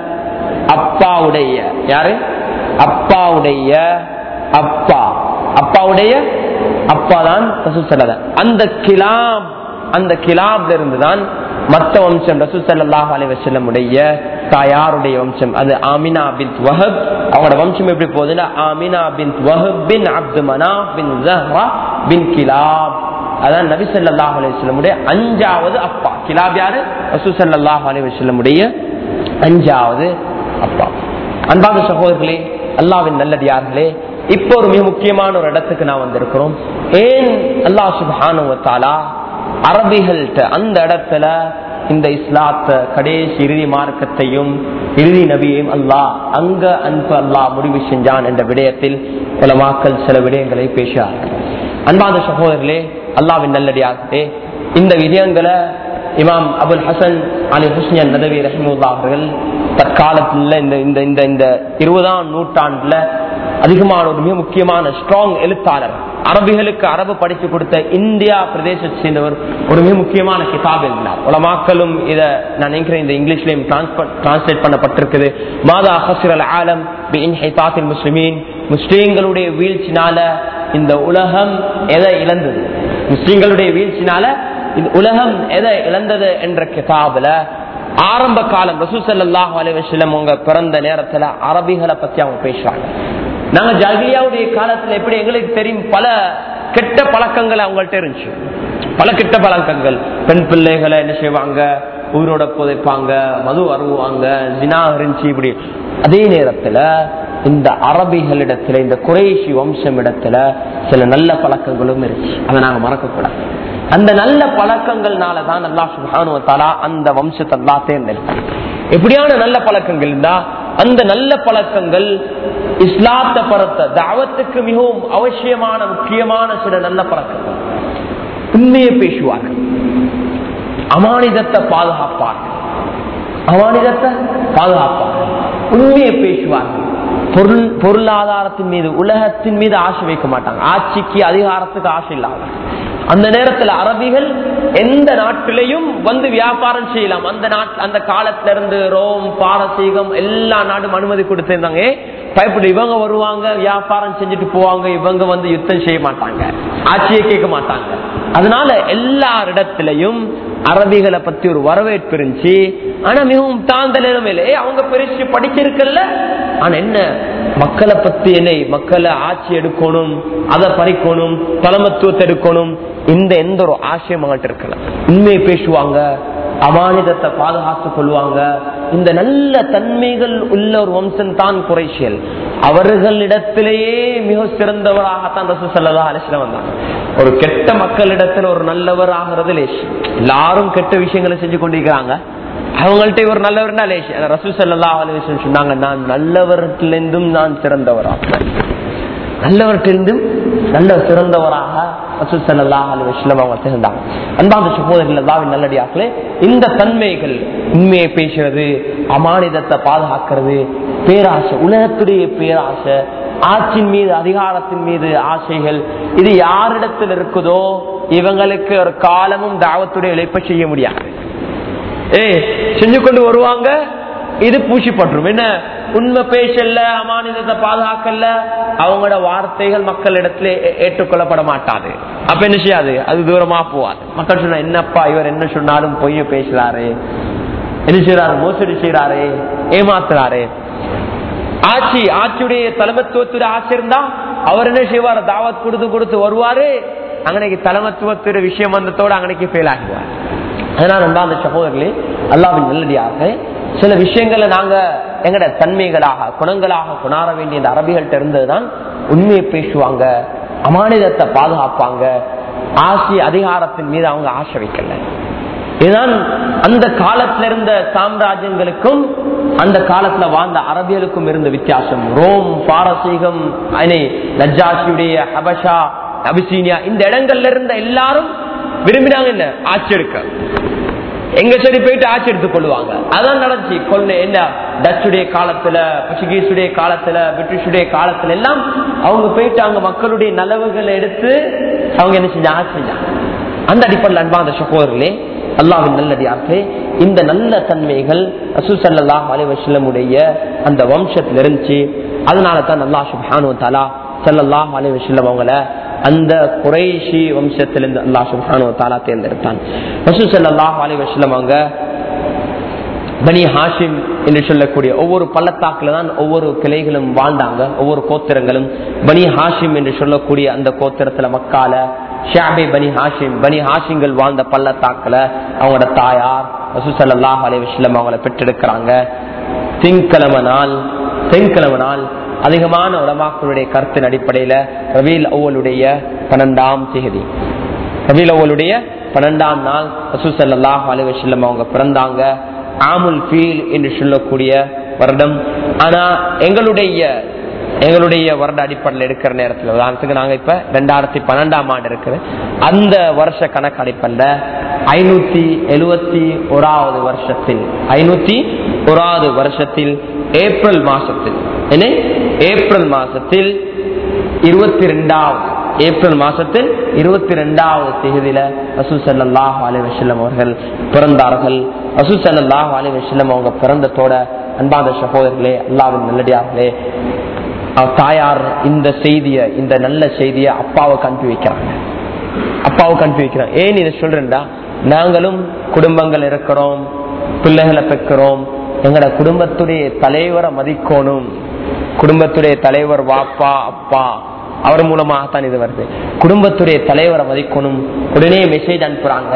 அப்பாவுடைய யாரு அப்பாவுடைய அப்பா அப்பாவுடைய அப்பா தான் ரசூசல்ல அந்த கிலாப் அந்த கிலாப்ல இருந்துதான் மத்த வம்சம் ரசூசல்லாஹ் அலைவசல்லமுடைய தாயாருடைய வம்சம் அது ஆமினா பின் வஹப் அவங்களோட வம்சம் எப்படி போகுதுன்னா Amina bin Wahb bin Abd Manaf bin Zuhra bin Kilab அதான் நபி சல்லாஹ் அலிஸ்லமுடைய அஞ்சாவது அப்பா கிலாப் யாரு ரசூ சல்லாஹ் அலிவசல்லமுடைய அஞ்சாவது அப்பா அன்பாக சகோதரர்களே அல்லாவின் நல்லடியார்களே இப்போ ஒரு மிக முக்கியமான ஒரு இடத்துக்கு நான் வந்திருக்கிறோம் ஏன் அல்லாஹ் சுபானுவத்தாலா அரபிகள்கிட்ட அந்த இடத்துல இந்த இஸ்லாத்த கடைசி இறுதி மார்க்கத்தையும் இறுதி நபியையும் அல்லாஹ் அங்க அன்பு அல்லாஹ் முடிவு செஞ்சான் என்ற விடயத்தில் உலமாக்கள் சில விடயங்களை பேசுகிறார்கள் அன்பான சகோதரர்களே அல்லாவின் நல்லடியாகவே இந்த விடயங்களை இமாம் அபுல் ஹசன் அலி ஹுஸ்னியன் நதவி ரஹிமுல்லா அவர்கள் தற்காலத்தில் இந்த இந்த இந்த இந்த இருபதாம் நூற்றாண்டுல அதிகமான ஒரு மிக முக்கியமான ஸ்ட்ராங் எழுத்தாளர் அரபிகளுக்கு அரபு படித்து கொடுத்த இந்தியா பிரதேசத்தை சேர்ந்தவர் ஒரு மிக முக்கியமான கிதாப் எழுதினார் உலமாக்களும் இதை நான் நினைக்கிறேன் இந்த இங்கிலீஷ்லயும் டிரான்ஸ்லேட் பண்ணப்பட்டிருக்குது மாதா ஹசிரல் ஆலம் முஸ்லிமீன் முஸ்லீம்களுடைய வீழ்ச்சினால இந்த உலகம் எதை இழந்தது முஸ்லீம்களுடைய வீழ்ச்சினால இந்த உலகம் எதை இழந்தது என்ற கிதாபுல ஆரம்ப காலம் ரசூசல்லாஹ் அலைவசல்லம் அவங்க பிறந்த நேரத்துல அரபிகளை பத்தி அவங்க பேசுறாங்க நாங்க ஜாகிரியாவுடைய காலத்துல எப்படி எங்களுக்கு தெரியும் பல கெட்ட பழக்கங்கள் அவங்கள்ட்ட இருந்துச்சு பல கெட்ட பழக்கங்கள் பெண் பிள்ளைகளை என்ன செய்வாங்க உயிரோட புதைப்பாங்க மது அருவாங்க ஜினா இருந்துச்சு இப்படி அதே நேரத்துல இந்த அரபிகளிடத்துல இந்த குறைஷி வம்சம் இடத்துல சில நல்ல பழக்கங்களும் இருந்துச்சு அதை நாங்க மறக்க கூடாது அந்த நல்ல பழக்கங்கள்னால தான் அல்லாஹ் சுப்ஹானஹு வ தஆலா அந்த வம்சத்தை அல்லாஹ் தேர்ந்தெடுத்தான் எப்படியான நல்ல பழக்கங்கள் இருந்தா அந்த நல்ல பழக்கங்கள் இஸ்லாத்தை பரத்த தாவத்துக்கு மிகவும் அவசியமான முக்கியமான சில நல்ல பழக்கங்கள் உண்மையை பேசுவார்கள் அமானிதத்தை பாதுகாப்பார்கள் அமானிதத்தை பாதுகாப்பார்கள் உண்மையை பேசுவார்கள் பொருள் பொருளாதாரத்தின் மீது உலகத்தின் மீது ஆசை வைக்க மாட்டாங்க ஆட்சிக்கு அதிகாரத்துக்கு ஆசை இல்லாத அந்த நேரத்தில் அரபிகள் எந்த நாட்டிலையும் வந்து வியாபாரம் செய்யலாம் அந்த நாட் அந்த காலத்துல இருந்து ரோம் பாரசீகம் எல்லா நாடும் அனுமதி கொடுத்திருந்தாங்க பயப்படு இவங்க வருவாங்க வியாபாரம் செஞ்சுட்டு போவாங்க இவங்க வந்து யுத்தம் செய்ய மாட்டாங்க ஆட்சியை கேட்க மாட்டாங்க அதனால எல்லாரிடத்திலையும் அரபிகளை பத்தி ஒரு வரவேற்பு இருந்துச்சு ஆனா மிகவும் தாழ்ந்த நிலைமையில ஏய், அவங்க பெருசு படிச்சிருக்கல ஆனா என்ன மக்களை பத்தி என்ன மக்களை ஆட்சி எடுக்கணும் அதை பறிக்கணும் தலைமத்துவத்தை எடுக்கணும் இந்த எந்த ஒரு ஆசையும் அவங்கள்ட்ட இருக்கல உண்மையை பேசுவாங்க அமானிதத்தை பாதுகாத்துக் கொள்வாங்க இந்த நல்ல தன்மைகள் உள்ள ஒரு வம்சம் தான் குறைசியல் அவர்களிடத்திலேயே மிக சிறந்தவராகத்தான் ரசூ சல்லா அலிஸ்லாம் வந்தாங்க ஒரு கெட்ட மக்களிடத்தில் ஒரு நல்லவர் ஆகிறது லேஷ் எல்லாரும் கெட்ட விஷயங்களை செஞ்சு கொண்டிருக்கிறாங்க அவங்கள்ட்ட இவர் நல்லவர்னா லேஷ் ஆனா ரசூ சல்லா அலிஸ்லாம் சொன்னாங்க நான் நல்லவர்களிருந்தும் நான் சிறந்தவராக நல்லவர்கிட்டிருந்தும் நல்ல சிறந்தவராக ரசூல் ஸல்லல்லாஹு அலைஹி வஸல்லம் அவங்க திகழ்ந்தாங்க அன்பார்ந்த சகோதரர்கள் அல்லாஹ்வின் நல்லடியார்களே இந்த தன்மைகள் உண்மையை பேசுறது அமானிதத்தை பாதுகாக்கிறது பேராசை உலகத்துடைய பேராசை ஆட்சியின் மீது அதிகாரத்தின் மீது ஆசைகள் இது யாரிடத்தில் இருக்குதோ இவங்களுக்கு ஒரு காலமும் தாவத்துடைய இழைப்ப செய்ய முடியாது ஏ செஞ்சு கொண்டு வருவாங்க இது பூசிப்பட்டுரும் என்ன உண்மை பேசல அமானிதத்தை பாதுகாக்கல அவங்களோட வார்த்தைகள் மக்களிடத்துல ஏ- ஏற்றுக்கொள்ளப்பட மாட்டாது அப்ப என்ன செய்யாது அது தூரமா போவாது மக்கள் சொன்னா என்னப்பா இவர் என்ன சொன்னாலும் பொய்ய பேசுறாரு என்ன செய்யறாரு மோசடி செய்யறாரு ஏமாத்துறாரு ஆட்சி ஆட்சியுடைய தலைமத்துவத்துடைய ஆட்சி இருந்தா அவர் என்ன செய்வார் தாவத் கொடுத்து கொடுத்து வருவாரு அங்கனைக்கு தலைமத்துவத்துடைய விஷயம் வந்ததோட அங்கனைக்கு ஃபெயில் ஆகிடுவார் அதனால ரெண்டாவது சகோதரர்களே அல்லாவின் நல்லடியாக சில விஷயங்களை நாங்க எங்கட தன்மைகளாக குணங்களாக கொண்டாட வேண்டிய இந்த அரபிகள்ட்ட இருந்ததுதான் உண்மையை பேசுவாங்க அமானிதத்தை பாதுகாப்பாங்க ஆசி அதிகாரத்தின் மீது அவங்க ஆசை வைக்கல இதுதான் அந்த காலத்துல இருந்த சாம்ராஜ்யங்களுக்கும் அந்த காலத்துல வாழ்ந்த அரபியலுக்கும் இருந்த வித்தியாசம் ரோம் பாரசீகம் அணை நஜாசியுடைய ஹபஷா அபிசீனியா இந்த இடங்கள்ல இருந்த எல்லாரும் விரும்பினாங்க என்ன ஆட்சி எடுக்க எங்க சரி போயிட்டு ஆட்சி எடுத்துக் கொள்ளுவாங்க அதான் நடந்துச்சு கொள்ள என்ன டச்சுடைய காலத்துல போர்ச்சுகீஸுடைய காலத்துல பிரிட்டிஷுடைய காலத்துல எல்லாம் அவங்க போயிட்டு அவங்க மக்களுடைய நலவுகளை எடுத்து அவங்க என்ன செஞ்சாங்க ஆட்சி செஞ்சாங்க அந்த அடிப்படையில் அன்பான சகோதரர்களே அல்லாஹின் நல்லடியார்களே இந்த நல்ல தன்மைகள் அசுசல்லாஹ் அலைவசல்லமுடைய அந்த வம்சத்தில் இருந்துச்சு அதனால தான் அல்லாஹ் சுப்ஹானு தலா சல்லாஹ் அலைவசல்லம் அவங்கள அந்த குறைஷி வம்சத்திலிருந்து அல்லாஹ் சுப்ஹானு தாலா தேர்ந்தெடுத்தான் ரசூல் ஸல்லல்லாஹு அலைஹி வஸல்லம் அவங்க பனி ஹாஷிம் என்று சொல்லக்கூடிய ஒவ்வொரு பள்ளத்தாக்குல தான் ஒவ்வொரு கிளைகளும் வாழ்ந்தாங்க ஒவ்வொரு கோத்திரங்களும் பனி ஹாஷிம் என்று சொல்லக்கூடிய அந்த கோத்திரத்துல மக்கால ஷாபி பனி ஹாஷிம் பனி ஹாஷிங்கள் வாழ்ந்த பள்ளத்தாக்குல அவங்களோட தாயார் ரசூசல்லாஹ் அலைஹி வஸல்லம் அவங்கள பெற்றெடுக்கிறாங்க திங்கிழமை நாள் தென்கிழமை நாள் அதிகமான உலமாக்களுடைய கருத்தின் அடிப்படையில ரபீல் அவ்வளுடைய பன்னெண்டாம் தேதி ரபீல் அவ்வளுடைய பன்னெண்டாம் நாள் ரசூசல்லாஹ் அலைஹி வஸல்லம் அவங்க பிறந்தாங்க ஆமுல் ஃபீல் என்று சொல்லக்கூடிய வருடம் ஆனா எங்களுடைய எங்களுடைய வருட அடிப்படையில் எடுக்கிற நேரத்தில் உதாரணத்துக்கு நாங்க இப்ப ரெண்டாயிரத்தி பன்னெண்டாம் ஆண்டு இருக்குது அந்த வருஷ கணக்கு அடிப்படையில் ஐநூத்தி எழுவத்தி ஓராவது வருஷத்தில் ஐநூத்தி ஓராவது வருஷத்தில் ஏப்ரல் மாசத்தில் என்ன ஏப்ரல் மாசத்தில் இருபத்தி ரெண்டாவது ஏப்ரல் மாசத்தில் இருபத்தி ரெண்டாவது தேதியில அசு சல்லாஹ் அலி வசல்லம் அவர்கள் பிறந்தார்கள் அசு சல்லாஹ் அலி வசல்லம் அவங்க பிறந்ததோட அன்பாத சகோதரர்களே அல்லாவின் நல்லடியார்களே அவர் தாயார் இந்த செய்திய இந்த நல்ல செய்திய அப்பாவுக்கு அனுப்பி வைக்கிறாங்க அப்பாவுக்கு அனுப்பி வைக்கிறாங்க ஏன் இதை சொல்றேன்டா நாங்களும் குடும்பங்கள் இருக்கிறோம் பிள்ளைகளை பெக்கிறோம் எங்களோட குடும்பத்துடைய தலைவரை மதிக்கணும் குடும்பத்துடைய தலைவர் வாப்பா அப்பா அவர் மூலமாகத்தான் இது வருது குடும்பத்துடைய தலைவரை மதிக்கணும் உடனே மெசேஜ் அனுப்புறாங்க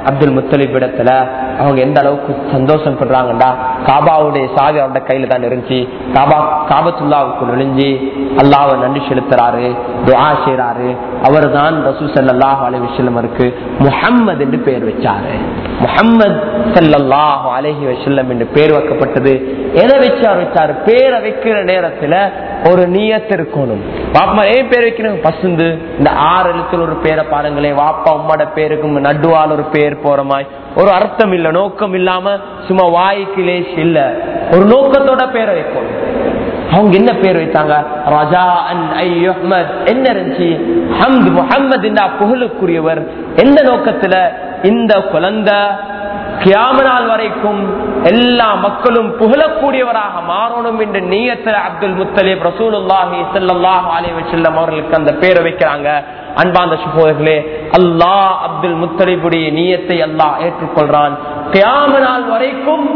அப்துல் முத்தலிப் இடத்துல அவங்க எந்த அளவுக்கு சந்தோஷம் படுறாங்கடா காபாவுடைய சாவி அவருடைய கையில தான் இருந்துச்சு காபா காபத்துல்லாவுக்கு நுழைஞ்சு அல்லாவை நன்றி செலுத்துறாரு துஆ செய்யறாரு அவர் தான் ரசூ சல்லாஹ் அலைவிசல்லமருக்கு முஹம்மது என்று பெயர் வச்சாரு முஹம்மது சல்லாஹ் அலஹி வசல்லம் என்று பெயர் வைக்கப்பட்டது எதை வச்சார் வச்சாரு பேரை வைக்கிற நேரத்துல ஒரு நீயத்து இருக்கணும் பாப்பா ஏன் பேர் வைக்கணும் பசுந்து இந்த ஆறு எழுத்துல ஒரு பேரை பாருங்களேன் வாப்பா உம்மோட பேருக்கும் நடுவால் ஒரு பேர் போற மாதிரி ஒரு அர்த்தம் இல்ல நோக்கம் இல்லாம சும்மா வாய்க்கிலே இல்ல ஒரு நோக்கத்தோட பேரை வைக்கணும் அவங்க என்ன பேர் வைத்தாங்க ராஜா என்ன இருந்துச்சு ஹம்த் முஹம்மது புகழுக்குரியவர் எந்த நோக்கத்துல இந்த குழந்தை கியாமனால் வரைக்கும் எல்லா மக்களும் புகழக்கூடியவராக மாறணும் என்ற நீயத்தில் அப்துல் முத்தலிப் ரசூலுல்லாஹி ஸல்லல்லாஹு அலைஹி வஸல்லம் அவர்களுக்கு அந்த பேரை வைக்கிறாங்க அன்பாந்த சகோதரர்களே அல்லாஹ் அப்துல் முத்தலிபுடைய நீயத்தை அல்லாஹ் ஏற்றுக்கொள்றான் கியாமனால் வரைக்கும்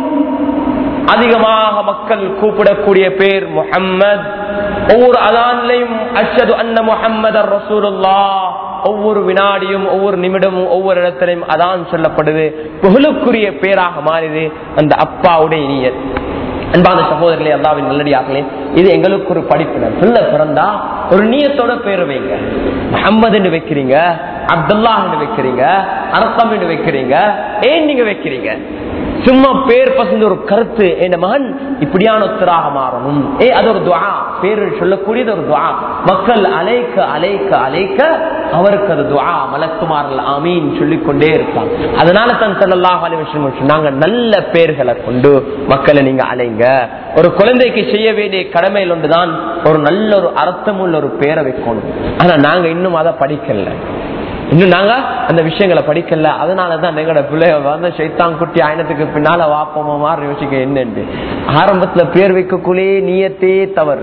அதிகமாக மக்கள் கூப்பிடக்கூடிய பேர் முஹம்மத் ஒவ்வொரு அதான்லையும் அஷது அன்ன முஹம்மது ரசூலுல்லா ஒவ்வொரு வினாடியும் ஒவ்வொரு நிமிடமும் ஒவ்வொரு இடத்திலையும் அதான் சொல்லப்படுது புகழுக்குரிய பேராக மாறிது அந்த அப்பாவுடைய நீயத் அன்பான சகோதரர்களே அல்லாவின் நல்லடியார்களே இது எங்களுக்கு ஒரு படிப்பினர் பிள்ளை பிறந்தா ஒரு நீயத்தோட பேர் வைங்க முகம்மது வைக்கிறீங்க அப்துல்லா வைக்கிறீங்க அரசம் வைக்கிறீங்க ஏன் நீங்க வைக்கிறீங்க சும்மா பேர் பசங்க ஒரு கருத்து என் மகன் இப்படியான ஒத்தராக மாறணும் ஏ அது ஒரு துவா பேர் சொல்லக்கூடியது ஒரு துவா மக்கள் அலைக்க அலைக்க அலைக்க அவருக்கு அது துவா மலக்குமார்கள் ஆமீன் சொல்லிக் கொண்டே இருப்பாங்க அதனால தான் செல்லல்லாஹ் அலைவசம் சொன்னாங்க நல்ல பேர்களை கொண்டு மக்களை நீங்க அலைங்க ஒரு குழந்தைக்கு செய்ய வேண்டிய கடமையில் ஒன்றுதான் ஒரு நல்ல ஒரு அர்த்தமுள்ள ஒரு பேரை வைக்கணும் ஆனா நாங்க இன்னும் அதை படிக்கல இன்னும் நாங்க அந்த விஷயங்களை படிக்கல அதனாலதான் எங்களோட பிள்ளைய வந்து சைத்தான் குட்டி ஆயினத்துக்கு பின்னால வாப்போமா மாதிரி யோசிக்க என்னன்னு ஆரம்பத்துல பேர் வைக்கக்குள்ளே நீயத்தே தவறு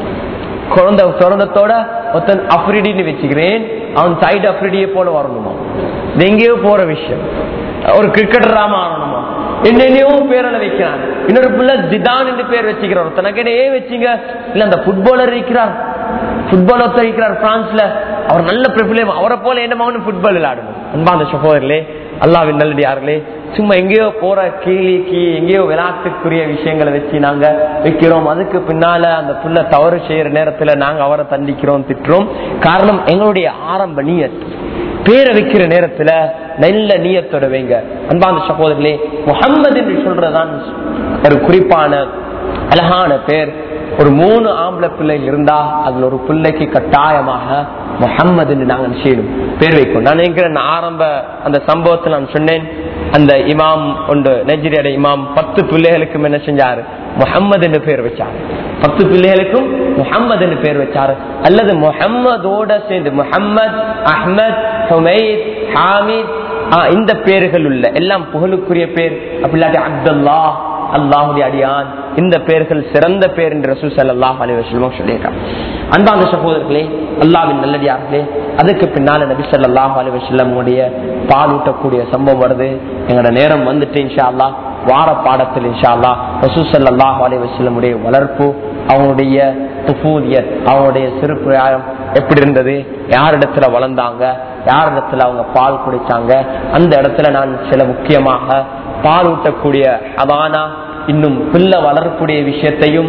குழந்தை குழந்தத்தோட ஒருத்தன் அப்ரிடின்னு வச்சுக்கிறேன் அவன் சைடு அப்ரிடியே போல வரணுமா இது எங்கேயோ போற விஷயம் ஒரு கிரிக்கெட்டராம ஆகணுமா என்னென்னயோ பேரில் வைக்கிறான் இன்னொரு பிள்ளை ஜிதான் என்று பேர் வச்சுக்கிறார் தனக்கு ஏ வச்சீங்க இல்ல அந்த புட்பாலர் இருக்கிறார் புட்பால் ஒருத்தர் இருக்கிறார் பிரான்ஸ்ல அவர் நல்ல பிரபலம் அவரை போல என்ன மகனும் புட்பால் விளையாடணும் அன்பாந்த சகோதரர்களே அல்லாவின் நல்லடியார்களே சும்மா எங்கேயோ போற கேலிக்கு எங்கேயோ விளையாட்டுக்குரிய விஷயங்களை வச்சு நாங்க வைக்கிறோம் அதுக்கு பின்னால அந்த புள்ள தவறு செய்யற நேரத்துல நாங்க அவரை தண்டிக்கிறோம் திட்டுறோம் காரணம் எங்களுடைய ஆரம்ப நீயத் பேரை வைக்கிற நேரத்துல நல்ல நீயத்தோட வைங்க அன்பாந்த சகோதரர்களே முகம்மது என்று சொல்றதுதான் ஒரு குறிப்பான அழகான பேர் ஒரு மூணு ஆம்பளை பிள்ளைகள் இருந்தா அதுல ஒரு பிள்ளைக்கு கட்டாயமாக முகம்மது நாங்கள் செய்யணும் பேர் வைக்கும் நான் நினைக்கிறேன் ஆரம்ப அந்த சம்பவத்தில் நான் சொன்னேன் அந்த இமாம் ஒன்று நைஜீரியாட இமாம் பத்து பிள்ளைகளுக்கும் என்ன செஞ்சாரு முகம்மது என்று பேர் வச்சாரு பத்து பிள்ளைகளுக்கும் முகம்மது என்று பேர் வச்சாரு அல்லது முகம்மதோட சேர்ந்து முகம்மது அஹ்மத் ஹுமைத் ஹாமித் இந்த பேர்கள் உள்ள எல்லாம் புகழுக்குரிய பேர் அப்படி இல்லாட்டி அப்துல்லா அல்லாஹுடைய அடியான் இந்த பெயர்கள் சிறந்த பேர் என்று ரசூல் சல்லாஹ் அலிவசல்லம் சொல்லியிருக்காங்க அன்பாந்த சகோதரர்களே அல்லாவின் நல்லடியார்களே அதுக்கு பின்னால நபி சல்லாஹ் அலிவசல்லமுடைய பால் ஊட்டக்கூடிய சம்பவம் வருது எங்களோட நேரம் வந்துட்டு இன்ஷா அல்லா வார பாடத்தில் இன்ஷா அல்லா ரசூல் சல்லாஹ் அலிவசல்லமுடைய வளர்ப்பு அவங்களுடைய துஃபூலியத் அவங்களுடைய சிறு பிராயம் எப்படி இருந்தது யாரிடத்துல வளர்ந்தாங்க யாரிடத்துல அவங்க பால் குடிச்சாங்க அந்த இடத்துல நான் சில முக்கியமாக பால் ஊட்டக்கூடிய அதானா இன்னும் பிள்ளை வளரக்கூடிய விஷயத்தையும்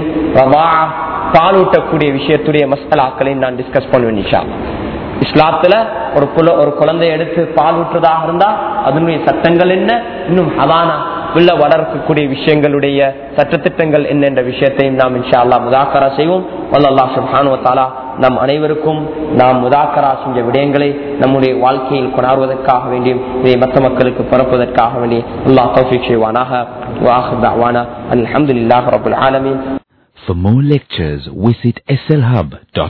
பால் ஊட்டக்கூடிய விஷயத்துடைய மசாலாக்களையும் நான் டிஸ்கஸ் பண்ணுவேன் நிஷா இஸ்லாத்துல ஒரு புல ஒரு குழந்தைய எடுத்து பால் ஊற்றுறதாக இருந்தா அதனுடைய சட்டங்கள் என்ன இன்னும் அதானா உள்ள வளர்க்கக்கூடிய விஷயங்களுடைய சட்டத்திட்டங்கள் என்ன என்ற விஷயத்தையும் நாம் இன்ஷா அல்லா முதாக்கரா செய்வோம் வல்லல்லா சுல்ஹானு தாலா நம் அனைவருக்கும் நாம் முதாக்கரா செஞ்ச விடயங்களை நம்முடைய வாழ்க்கையில் கொண்டாடுவதற்காக வேண்டியும் இதை மற்ற மக்களுக்கு பரப்புவதற்காக வேண்டி அல்லாஹ் தௌஃபிக் செய்வானாக அல்ஹம்துலில்லாஹ் ரபுல் ஆலமீன் For more lectures, visit slhub.com.